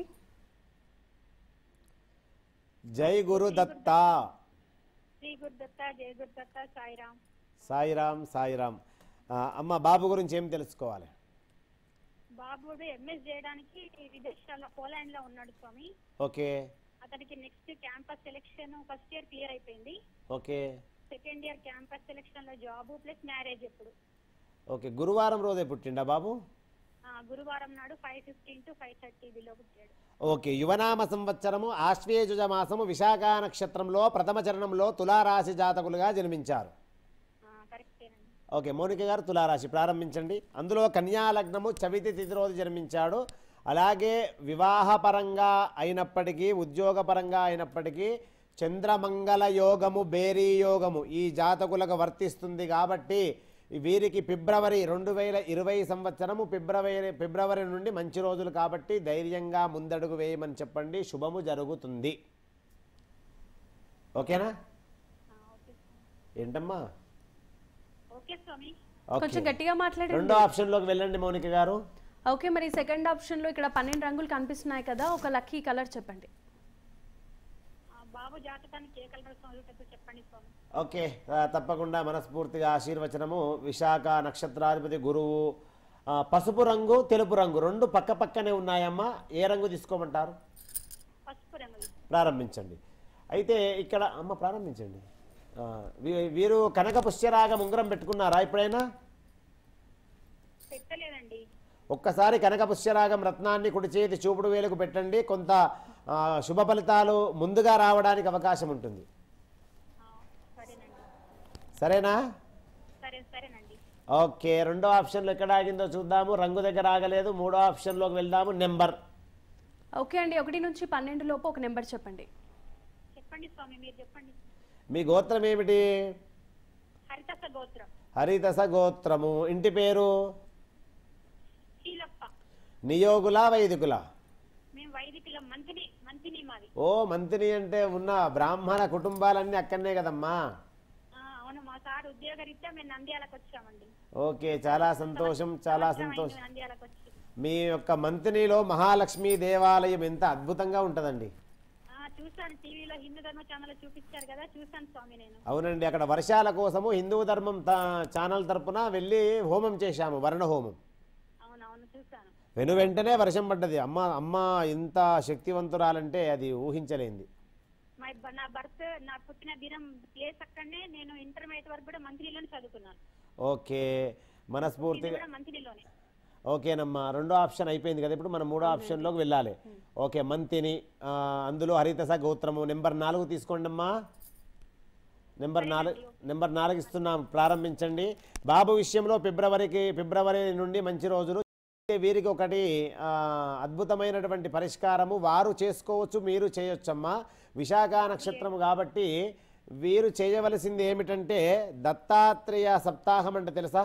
జై గురుదత్త శ్రీ గురుదత్త జయ గురుదత్త సాయిరామ్ సాయిరామ్ సాయిరామ్ ఆ, అమ్మ బాబు గురించి ఏం తెలుసుకోవాలి బాబుడు ఎంఎస్ చేయడానికి విదేశాల్లో పోలాండ్ లో ఉన్నాడు స్వామి ఓకే అతనికి next campus selection first year clear అయిపోయింది okay second year campus selection లో జాబ్ ప్లస్ మ్యారేజ్ ఎప్పుడు ఓకే గురువారం రోజే పుట్టిండా బాబు ఆ, గురువారం నాడు five fifteen to five thirty below పుట్టాడు ఓకే యువనామ సంవత్సరము ఆశ్వేజుజ మాసము విశాఖ నక్షత్రంలో ప్రథమ చరణంలో తులారాశి జాతకులుగా జన్మించారు ఆ, కరెక్టేనండి ఓకే మౌనిక గారు తులారాశి ప్రారంభించండి అందులో కన్యా లగ్నము చవితి తిథి రోజు జన్మించాడు అలాగే వివాహపరంగా అయినప్పటికీ ఉద్యోగపరంగా అయినప్పటికీ చంద్రమంగళ యోగము బేరీ యోగము ఈ జాతకులకు వర్తిస్తుంది కాబట్టి వీరికి ఫిబ్రవరి రెండు వేల ఇరవై సంవత్సరము ఫిబ్రవరి ఫిబ్రవరి నుండి మంచి రోజులు కాబట్టి ధైర్యంగా ముందడుగు వేయమని చెప్పండి శుభము జరుగుతుంది ఓకేనా ఏంటమ్మా ఓకే స్వామి కొంచెం ఓకే గట్టిగా మాట్లాడండి రెండో ఆప్షన్లోకి వెళ్ళండి మౌనిక గారు ఓకే మరి సెకండ్ ఆప్షన్లో ఇక్కడ పన్నెండు రంగులు కనిపిస్తున్నాయి కదా ఒక లక్కీ కలర్ చెప్పండి ఆ బాబు జాతకానికి ఏ కలర్ స్వామి చెప్పండి స్వామి ఓకే ఆ, తప్పకుండా మనస్ఫూర్తిగా ఆశీర్వచనము విశాఖ నక్షత్రాధిపతి గురువు ఆ, పసుపు రంగు తెలుపు రంగు రెండు పక్క పక్కనే ఉన్నాయమ్మా ఏ రంగు తీసుకోమంటారు పసుపు రంగులు ప్రారంభించండి అయితే ఇక్కడ అమ్మ ప్రారంభించండి ఆ, వీ- వీరు కనక పుష్యరాగం ఉంగరం పెట్టుకున్నారా ఎప్పుడైనా పెట్టలేదండి ఒక్కసారి కనక పుష్యరాగం రత్నాన్ని కుడి చేతి చూపుడు వేలకు పెట్టండి కొంత ఆ, శుభ ఫలితాలు ముందుగా రావడానికి అవకాశం ఉంటుంది ఆ, సరేనండి సరేనా సరే సరేనండి ఓకే రెండో ఆప్షన్లో ఎక్కడ ఆగిందో చూద్దాము రంగు దగ్గర ఆగలేదు మూడో ఆప్షన్లోకి వెళ్దాము నెంబర్ ఓకే అండి ఒకటి నుంచి పన్నెండు లోపు ఒక నెంబర్ చెప్పండి చెప్పండి స్వామి మీరు చెప్పండి మీ గోత్రం ఏమిటి హరితస గోత్రం హరిదస గోత్రము ఇంటి పేరు శీలప్ప నియోగుల వైదికుల మేము వైదికులం మంతిని మంతిని మాది ఓ మంత్రి అంటే ఉన్న బ్రాహ్మణ కుటుంబాలన్నీ అక్కడనే కదమ్మా ఆ, అవును మా సార్ ఉద్యోగరీత్యా మేము నంద్యాలకు వచ్చామండి ఓకే చాలా సంతోషం చాలా సంవత్సరం సంతోషం అయింది నంద్యాలకు వచ్చి మీ యొక్క మంతినిలో మహాలక్ష్మి దేవాలయం ఎంత అద్భుతంగా ఉంటుందండి ఆ, చూశాను టీవీలో హిందూ ధర్మ ఛానల్ చూపించారు కదా చూశాను స్వామి నేను అవునండి అక్కడ వర్షాల కోసము హిందూ ధర్మం తా- ఛానల్ తరపున వెళ్ళి హోమం చేశాము వర్ణ హోమం అవునవును చూశాను వెను వెంటనే వర్షం పడ్డది అమ్మ అమ్మ ఇంత శక్తివంతురాలంటే అది ఊహించలేంది మా బ- నా బర్త్ నా పుట్టిన దినం ప్లేస్ అక్కడనే నేను ఇంటర్మీడియట్ వరకు కూడా మంత్రిలోనే చదువుకున్నాను ఓకే ఇది మనస్ఫూర్తిగా కూడా మంత్రిలోనే ఓకేనమ్మా రెండో ఆప్షన్ అయిపోయింది కదా ఇప్పుడు మనం మూడో ఆప్షన్లోకి వెళ్ళాలి ఓకే మంతిని ఆ, అందులో హరితస గోత్రము నెంబర్ నాలుగు తీసుకోండి అమ్మా నెంబర్ నాలుగు నెంబర్ నాలుగు ఇస్తున్నాం ప్రారంభించండి బాబు విషయంలో ఫిబ్రవరికి ఫిబ్రవరి నుండి మంచి రోజులు అయితే వీరికి ఒకటి ఆ, అద్భుతమైనటువంటి పరిష్కారము వారు చేసుకోవచ్చు మీరు చేయొచ్చమ్మా విశాఖ నక్షత్రము కాబట్టి వీరు చేయవలసింది ఏమిటంటే దత్తాత్రేయ సప్తాహం అంటే తెలుసా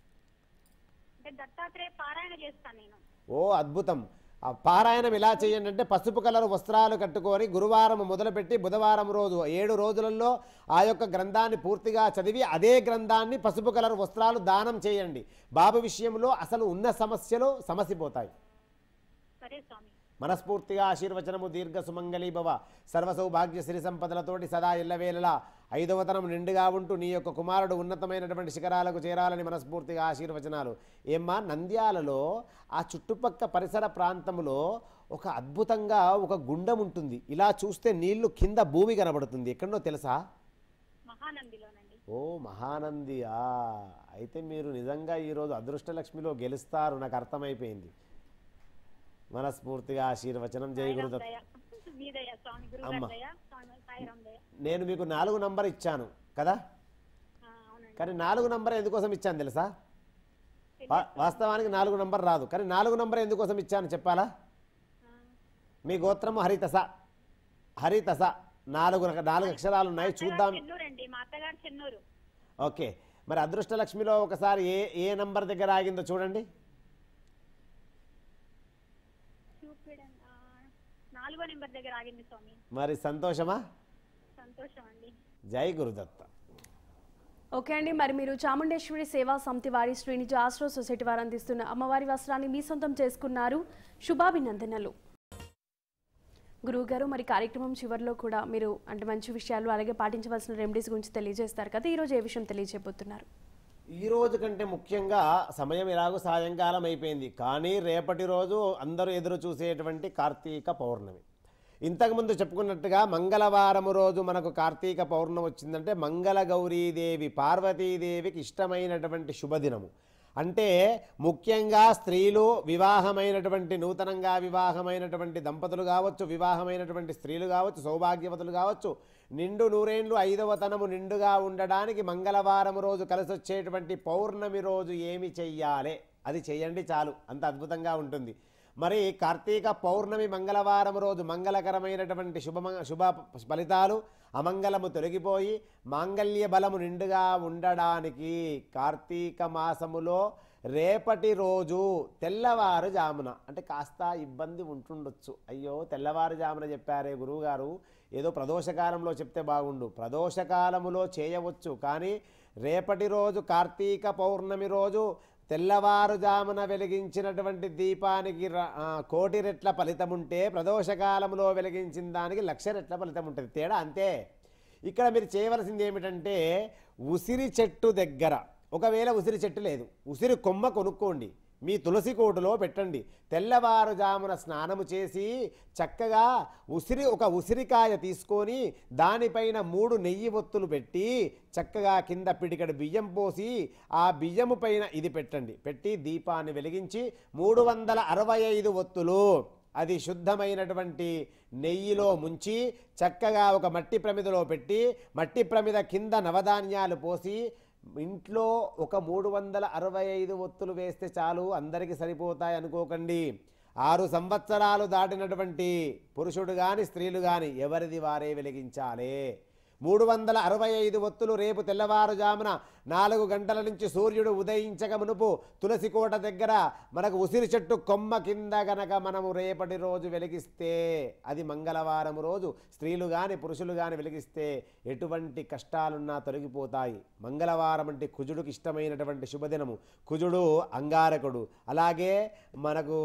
అంటే దత్తాత్రేయ పారాయణ చేస్తాను నేను ఓ అద్భుతం ఆ పారాయణం ఎలా చేయండి అంటే పసుపు కలర్ వస్త్రాలు కట్టుకొని గురువారం మొదలుపెట్టి బుధవారం రోజు ఏడు రోజులలో ఆ యొక్క గ్రంథాన్ని పూర్తిగా చదివి అదే గ్రంథాన్ని పసుపు కలర్ వస్త్రాలు దానం చేయండి బాబు విషయంలో అసలు ఉన్న సమస్యలు సమసిపోతాయి సరే స్వామి మనస్ఫూర్తిగా ఆశీర్వచనము దీర్ఘ సుమంగళీ భవ సర్వ సౌభాగ్య సిరి సంపదలతోటి సదా ఎల్లవేళలా ఐదవ తరం నిండుగా ఉంటూ నీ యొక్క కుమారుడు ఉన్నతమైనటువంటి శిఖరాలకు చేరాలని మనస్ఫూర్తిగా ఆశీర్వచనాలు ఏమ్మా నంద్యాలలో ఆ చుట్టుపక్క పరిసర ప్రాంతంలో ఒక అద్భుతంగా ఒక గుండం ఉంటుంది ఇలా చూస్తే నీళ్లు కింద భూమి కనబడుతుంది ఎక్కడో తెలుసా మహానందిలోనండి ఓ మహానందియా అయితే మీరు నిజంగా ఈరోజు అదృష్టలక్ష్మిలో గెలుస్తారు నాకు అర్థమైపోయింది మనస్ఫూర్తిగా ఆశీర్వచనం జయ సాయిరాం గురుదత్త దయ మీ దయ స్వామి గురువు అమ్మ. దయ స్వామి సాయిరాం దయ నేను మీకు నాలుగు నంబర్ ఇచ్చాను కదా ఆ, అవునండి కానీ నాలుగు నంబర్ ఎందుకోసం ఇచ్చాను తెలుసా వా- వాస్తవానికి నాలుగు నంబర్ రాదు కానీ నాలుగు నంబర్ ఎందుకోసం ఇచ్చాను చెప్పాలా మీ గోత్రము హరితస హరితస నాలుగు రక- నాలుగు అక్షరాలు ఉన్నాయి చూద్దాం చెన్నూరు అండి మా అత్తగారు చెన్నూరు ఓకే మరి అదృష్టలక్ష్మిలో ఒకసారి ఏ ఏ నంబర్ దగ్గర ఆగిందో చూడండి చూపిడం ఆ, నాలుగో నెంబర్ దగ్గర ఆగింది స్వామి మరి సంతోషమా సంతోషం అండి జై గురుదత్త ఓకే అండి మరి మీరు చాముండేశ్వరి సేవా సమితి వారి శ్రీనిజ ఆశ్రో సొసైటీ వారు అందిస్తున్న అమ్మవారి వస్త్రాన్ని మీ సొంతం చేసుకున్నారు శుభాభినందనలు గురువుగారు మరి కార్యక్రమం చివరిలో కూడా మీరు అంటే మంచి విషయాలు అలాగే పాటించవలసిన రెమెడీస్ గురించి తెలియజేస్తారు కదా ఈరోజు ఏ విషయం తెలియజేయబోతున్నారు ఈ రోజు కంటే ముఖ్యంగా సమయం ఎలాగో సాయంకాలం అయిపోయింది కానీ రేపటి రోజు అందరూ ఎదురు చూసేటువంటి కార్తీక పౌర్ణమి ఇంతకుముందు చెప్పుకున్నట్టుగా మంగళవారము రోజు మనకు కార్తీక పౌర్ణమి వచ్చిందంటే మంగళ గౌరీదేవి పార్వతీదేవికి ఇష్టమైనటువంటి శుభదినము అంటే ముఖ్యంగా స్త్రీలు వివాహమైనటువంటి నూతనంగా వివాహమైనటువంటి దంపతులు కావచ్చు వివాహమైనటువంటి స్త్రీలు కావచ్చు సౌభాగ్యవతులు కావచ్చు నిండు నూరేండ్లు ఐదవ తనము నిండుగా ఉండడానికి మంగళవారం రోజు కలిసి వచ్చేటువంటి పౌర్ణమి రోజు ఏమి చెయ్యాలి అది చెయ్యండి చాలు అంత అద్భుతంగా ఉంటుంది మరి కార్తీక పౌర్ణమి మంగళవారం రోజు మంగళకరమైనటువంటి శుభ శుభ ఫలితాలు అమంగళము తొలగిపోయి మాంగళ్య బలము నిండుగా ఉండడానికి కార్తీక మాసములో రేపటి రోజు తెల్లవారుజామున అంటే కాస్త ఇబ్బంది ఉంటుండొచ్చు అయ్యో తెల్లవారుజామున చెప్పారే గురువుగారు ఏదో ప్రదోషకాలంలో చెప్తే బాగుండు ప్రదోషకాలములో చేయవచ్చు కానీ రేపటి రోజు కార్తీక పౌర్ణమి రోజు తెల్లవారుజామున వెలిగించినటువంటి దీపానికి ర- ఆ, కోటి రెట్ల ఫలితం ఉంటే ప్రదోషకాలంలో వెలిగించిన దానికి లక్ష రెట్ల ఫలితం ఉంటుంది తేడా అంతే ఇక్కడ మీరు చేయవలసింది ఏమిటంటే ఉసిరి చెట్టు దగ్గర ఒకవేళ ఉసిరి చెట్టు లేదు ఉసిరి కొమ్మ కొనుక్కోండి మీ తులసి కోటులో పెట్టండి తెల్లవారుజామున స్నానము చేసి చక్కగా ఉసిరి ఒక ఉసిరికాయ తీసుకొని దానిపైన మూడు నెయ్యి ఒత్తులు పెట్టి చక్కగా కింద పిడికడు బియ్యం పోసి ఆ బియ్యము పైన ఇది పెట్టండి పెట్టి దీపాన్ని వెలిగించి మూడు వందల అరవై ఐదు ఒత్తులు అది శుద్ధమైనటువంటి నెయ్యిలో ముంచి చక్కగా ఒక మట్టి ప్రమిదలో పెట్టి మట్టి ప్రమిద కింద నవధాన్యాలు పోసి ఇంట్లో ఒక మూడు వందల అరవై ఐదు ఒత్తులు వేస్తే చాలు అందరికీ సరిపోతాయి అనుకోకండి ఆరు సంవత్సరాలు దాటినటువంటి పురుషుడు కానీ స్త్రీలు కానీ ఎవరిది వారే వెలిగించాలి మూడు వందల అరవై ఐదు ఒత్తులు రేపు తెల్లవారుజామున నాలుగు గంటల నుంచి సూర్యుడు ఉదయించక మునుపు తులసి కోట దగ్గర మనకు ఉసిరి చెట్టు కొమ్మ కింద గనక మనము రేపటి రోజు వెలిగిస్తే అది మంగళవారం రోజు స్త్రీలు కానీ పురుషులు కానీ వెలిగిస్తే ఎటువంటి కష్టాలున్నా తొలగిపోతాయి మంగళవారం అంటే కుజుడికి ఇష్టమైనటువంటి శుభదినము కుజుడు అంగారకుడు అలాగే మనకు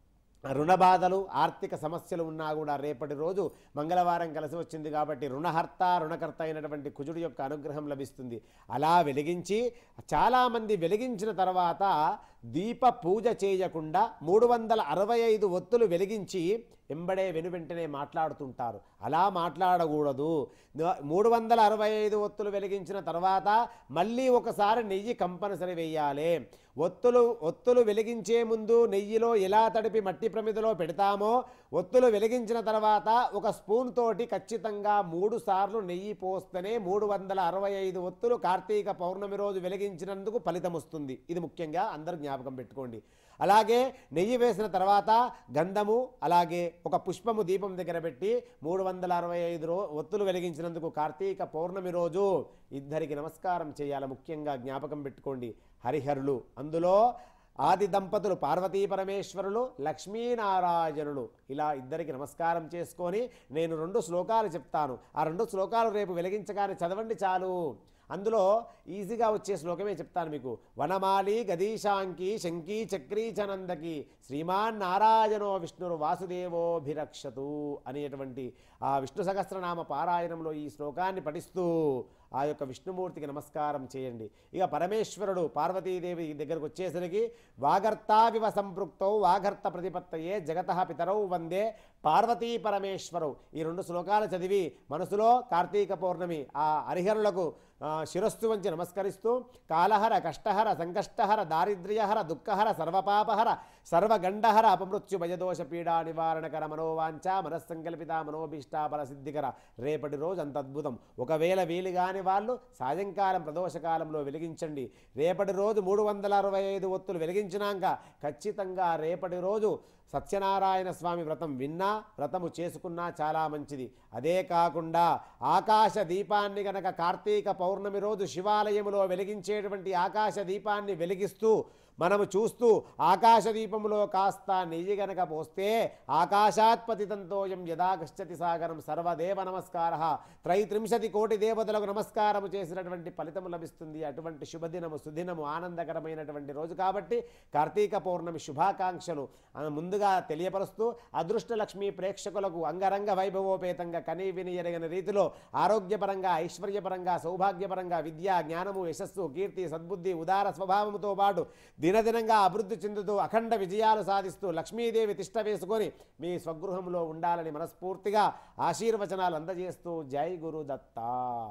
రుణ బాధలు ఆర్థిక సమస్యలు ఉన్నా కూడా రేపటి రోజు మంగళవారం కలిసి వచ్చింది కాబట్టి రుణహర్త రుణకర్త అయినటువంటి కుజుడు యొక్క అనుగ్రహం లభిస్తుంది అలా వెలిగించి చాలామంది వెలిగించిన తర్వాత దీప పూజ చేయకుండా మూడు వందల అరవై ఐదు ఒత్తులు వెలిగించి ఎంబడే వెను వెంటనే మాట్లాడుతుంటారు అలా మాట్లాడకూడదు మూడు వందల అరవై ఐదు ఒత్తులు వెలిగించిన తర్వాత మళ్ళీ ఒకసారి నెయ్యి కంపల్సరీ వేయాలి ఒత్తులు ఒత్తులు వెలిగించే ముందు నెయ్యిలో ఎలా తడిపి మట్టి ప్రమిదలో పెడతామో ఒత్తులు వెలిగించిన తర్వాత ఒక స్పూన్ తోటి ఖచ్చితంగా మూడు సార్లు నెయ్యి పోస్తేనే మూడు వందల అరవై ఐదు ఒత్తులు కార్తీక పౌర్ణమి రోజు వెలిగించినందుకు ఫలితం వస్తుంది ఇది ముఖ్యంగా అందరూ జ్ఞాపకం పెట్టుకోండి అలాగే నెయ్యి వేసిన తర్వాత గంధము అలాగే ఒక పుష్పము దీపం దగ్గర పెట్టి మూడు వందల అరవై ఐదు రో ఒత్తులు వెలిగించినందుకు కార్తీక పౌర్ణమి రోజు ఇద్దరికి నమస్కారం చేయాలి ముఖ్యంగా జ్ఞాపకం పెట్టుకోండి హరిహరులు అందులో ఆది దంపతులు పార్వతీ పరమేశ్వరులు లక్ష్మీనారాయణులు ఇలా ఇద్దరికి నమస్కారం చేసుకొని నేను రెండు శ్లోకాలు చెప్తాను ఆ రెండు శ్లోకాలు రేపు వెలిగించగానే చదవండి చాలు అందులో ఈజీగా వచ్చే శ్లోకమే చెప్తాను మీకు వనమాలి గదీశాంకి శంకీ చక్రీ చనందకి శ్రీమాన్ నారాయణో విష్ణురు వాసుదేవోభిరక్షతు అనేటువంటి ఆ విష్ణు సహస్రనామ పారాయణంలో ఈ శ్లోకాన్ని పఠిస్తూ ఆ యొక్క విష్ణుమూర్తికి నమస్కారం చేయండి ఇక పరమేశ్వరుడు పార్వతీదేవి దగ్గరకు వచ్చేసరికి వాగర్తావివ సంపృక్తౌ వాగర్త ప్రతిపత్తయే జగత పితరౌ వందే పార్వతీ పరమేశ్వరౌ ఈ రెండు శ్లోకాలు చదివి మనసులో కార్తీక పౌర్ణమి ఆ హరిహరులకు ఆ, శిరస్సు వంచి నమస్కరిస్తూ కాలహర కష్టహర సంకష్టహర దారిద్ర్యహర దుఃఖహర సర్వపాపహర సర్వగండహర అపమృత్యు భయదోష పీడా నివారణకర మనోవాంఛ మనస్సంకల్పిత మనోభీష్టాపర సిద్ధికర రేపటి రోజు అంత అద్భుతం ఒకవేళ వీలు కాని వాళ్ళు సాయంకాలం ప్రదోషకాలంలో వెలిగించండి రేపటి రోజు మూడు వందల అరవై ఐదు ఒత్తులు వెలిగించినాక ఖచ్చితంగా రేపటి రోజు సత్యనారాయణ స్వామి వ్రతం విన్నా వ్రతము చేసుకున్నా చాలా మంచిది అదే కాకుండా ఆకాశ దీపాన్ని గనక కార్తీక పౌర్ణమి రోజు శివాలయములో వెలిగించేటువంటి ఆకాశ దీపాన్ని వెలిగిస్తూ మనము చూస్తూ ఆకాశ దీపములో కాస్త నెయ్యి గనక పోస్తే ఆకాశాత్పతితంతోయం యదా గచ్చతి సాగరం సర్వదేవ నమస్కార త్రైత్రింశతి కోటి దేవతలకు నమస్కారము చేసినటువంటి ఫలితము లభిస్తుంది అటువంటి శుభదినము సుదినము ఆనందకరమైనటువంటి రోజు కాబట్టి కార్తీక పౌర్ణమి శుభాకాంక్షలు ఆ, ముందుగా తెలియపరుస్తూ అదృష్ట లక్ష్మి ప్రేక్షకులకు అంగరంగ వైభవోపేతంగా కనీ విని ఎరగని రీతిలో ఆరోగ్యపరంగా ఐశ్వర్యపరంగా సౌభాగ్యపరంగా విద్య జ్ఞానము యశస్సు కీర్తి సద్బుద్ధి ఉదార స్వభావంతో పాటు దినదినంగా అభివృద్ధి చెందుతూ అఖండ విజయాలు సాధిస్తూ లక్ష్మీదేవి తిష్ట వేసుకొని మీ స్వగృహంలో ఉండాలని మనస్ఫూర్తిగా ఆశీర్వచనాలు అందజేస్తూ జై గురు దత్తా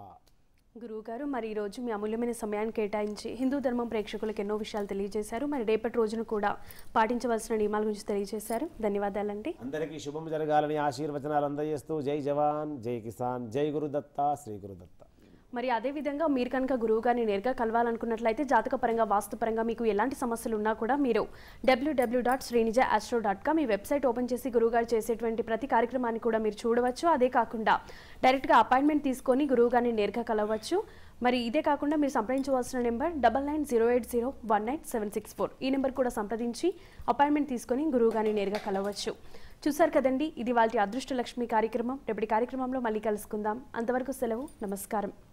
గురువుగారు మరి ఈరోజు మీ అమూల్యమైన సమయాన్ని కేటాయించి హిందూ ధర్మం ప్రేక్షకులకు ఎన్నో విషయాలు తెలియజేశారు మరి రేపటి రోజున కూడా పాటించవలసిన నియమాల గురించి తెలియజేశారు ధన్యవాదాలండి అందరికీ శుభం జరగాలని ఆశీర్వచనాలు అందజేస్తూ జై జవాన్ జై కిసాన్ జై గురుదత్త శ్రీ గురుదత్త మరి అదేవిధంగా మీరు కనుక గురువు గారిని నేరుగా కలవాలనుకున్నట్లయితే జాతకపరంగా వాస్తుపరంగా మీకు ఎలాంటి సమస్యలు ఉన్నా కూడా మీరు W W dot Srinija astro dot com ఈ వెబ్సైట్ ఓపెన్ చేసి గురువుగారు చేసేటువంటి ప్రతి కార్యక్రమాన్ని కూడా మీరు చూడవచ్చు అదే కాకుండా డైరెక్ట్గా అపాయింట్మెంట్ తీసుకొని గురువు గారిని నేరుగా కలవచ్చు మరి ఇదే కాకుండా మీరు సంప్రదించవలసిన number double nine zero eight zero one nine seven six four ఈ నెంబర్ కూడా సంప్రదించి అపాయింట్మెంట్ తీసుకొని గురువు గారిని నేరుగా కలవచ్చు చూసారు కదండి ఇది వాళ్ళ అదృష్ట లక్ష్మి కార్యక్రమం రేపటి కార్యక్రమంలో మళ్ళీ కలుసుకుందాం అంతవరకు సెలవు నమస్కారం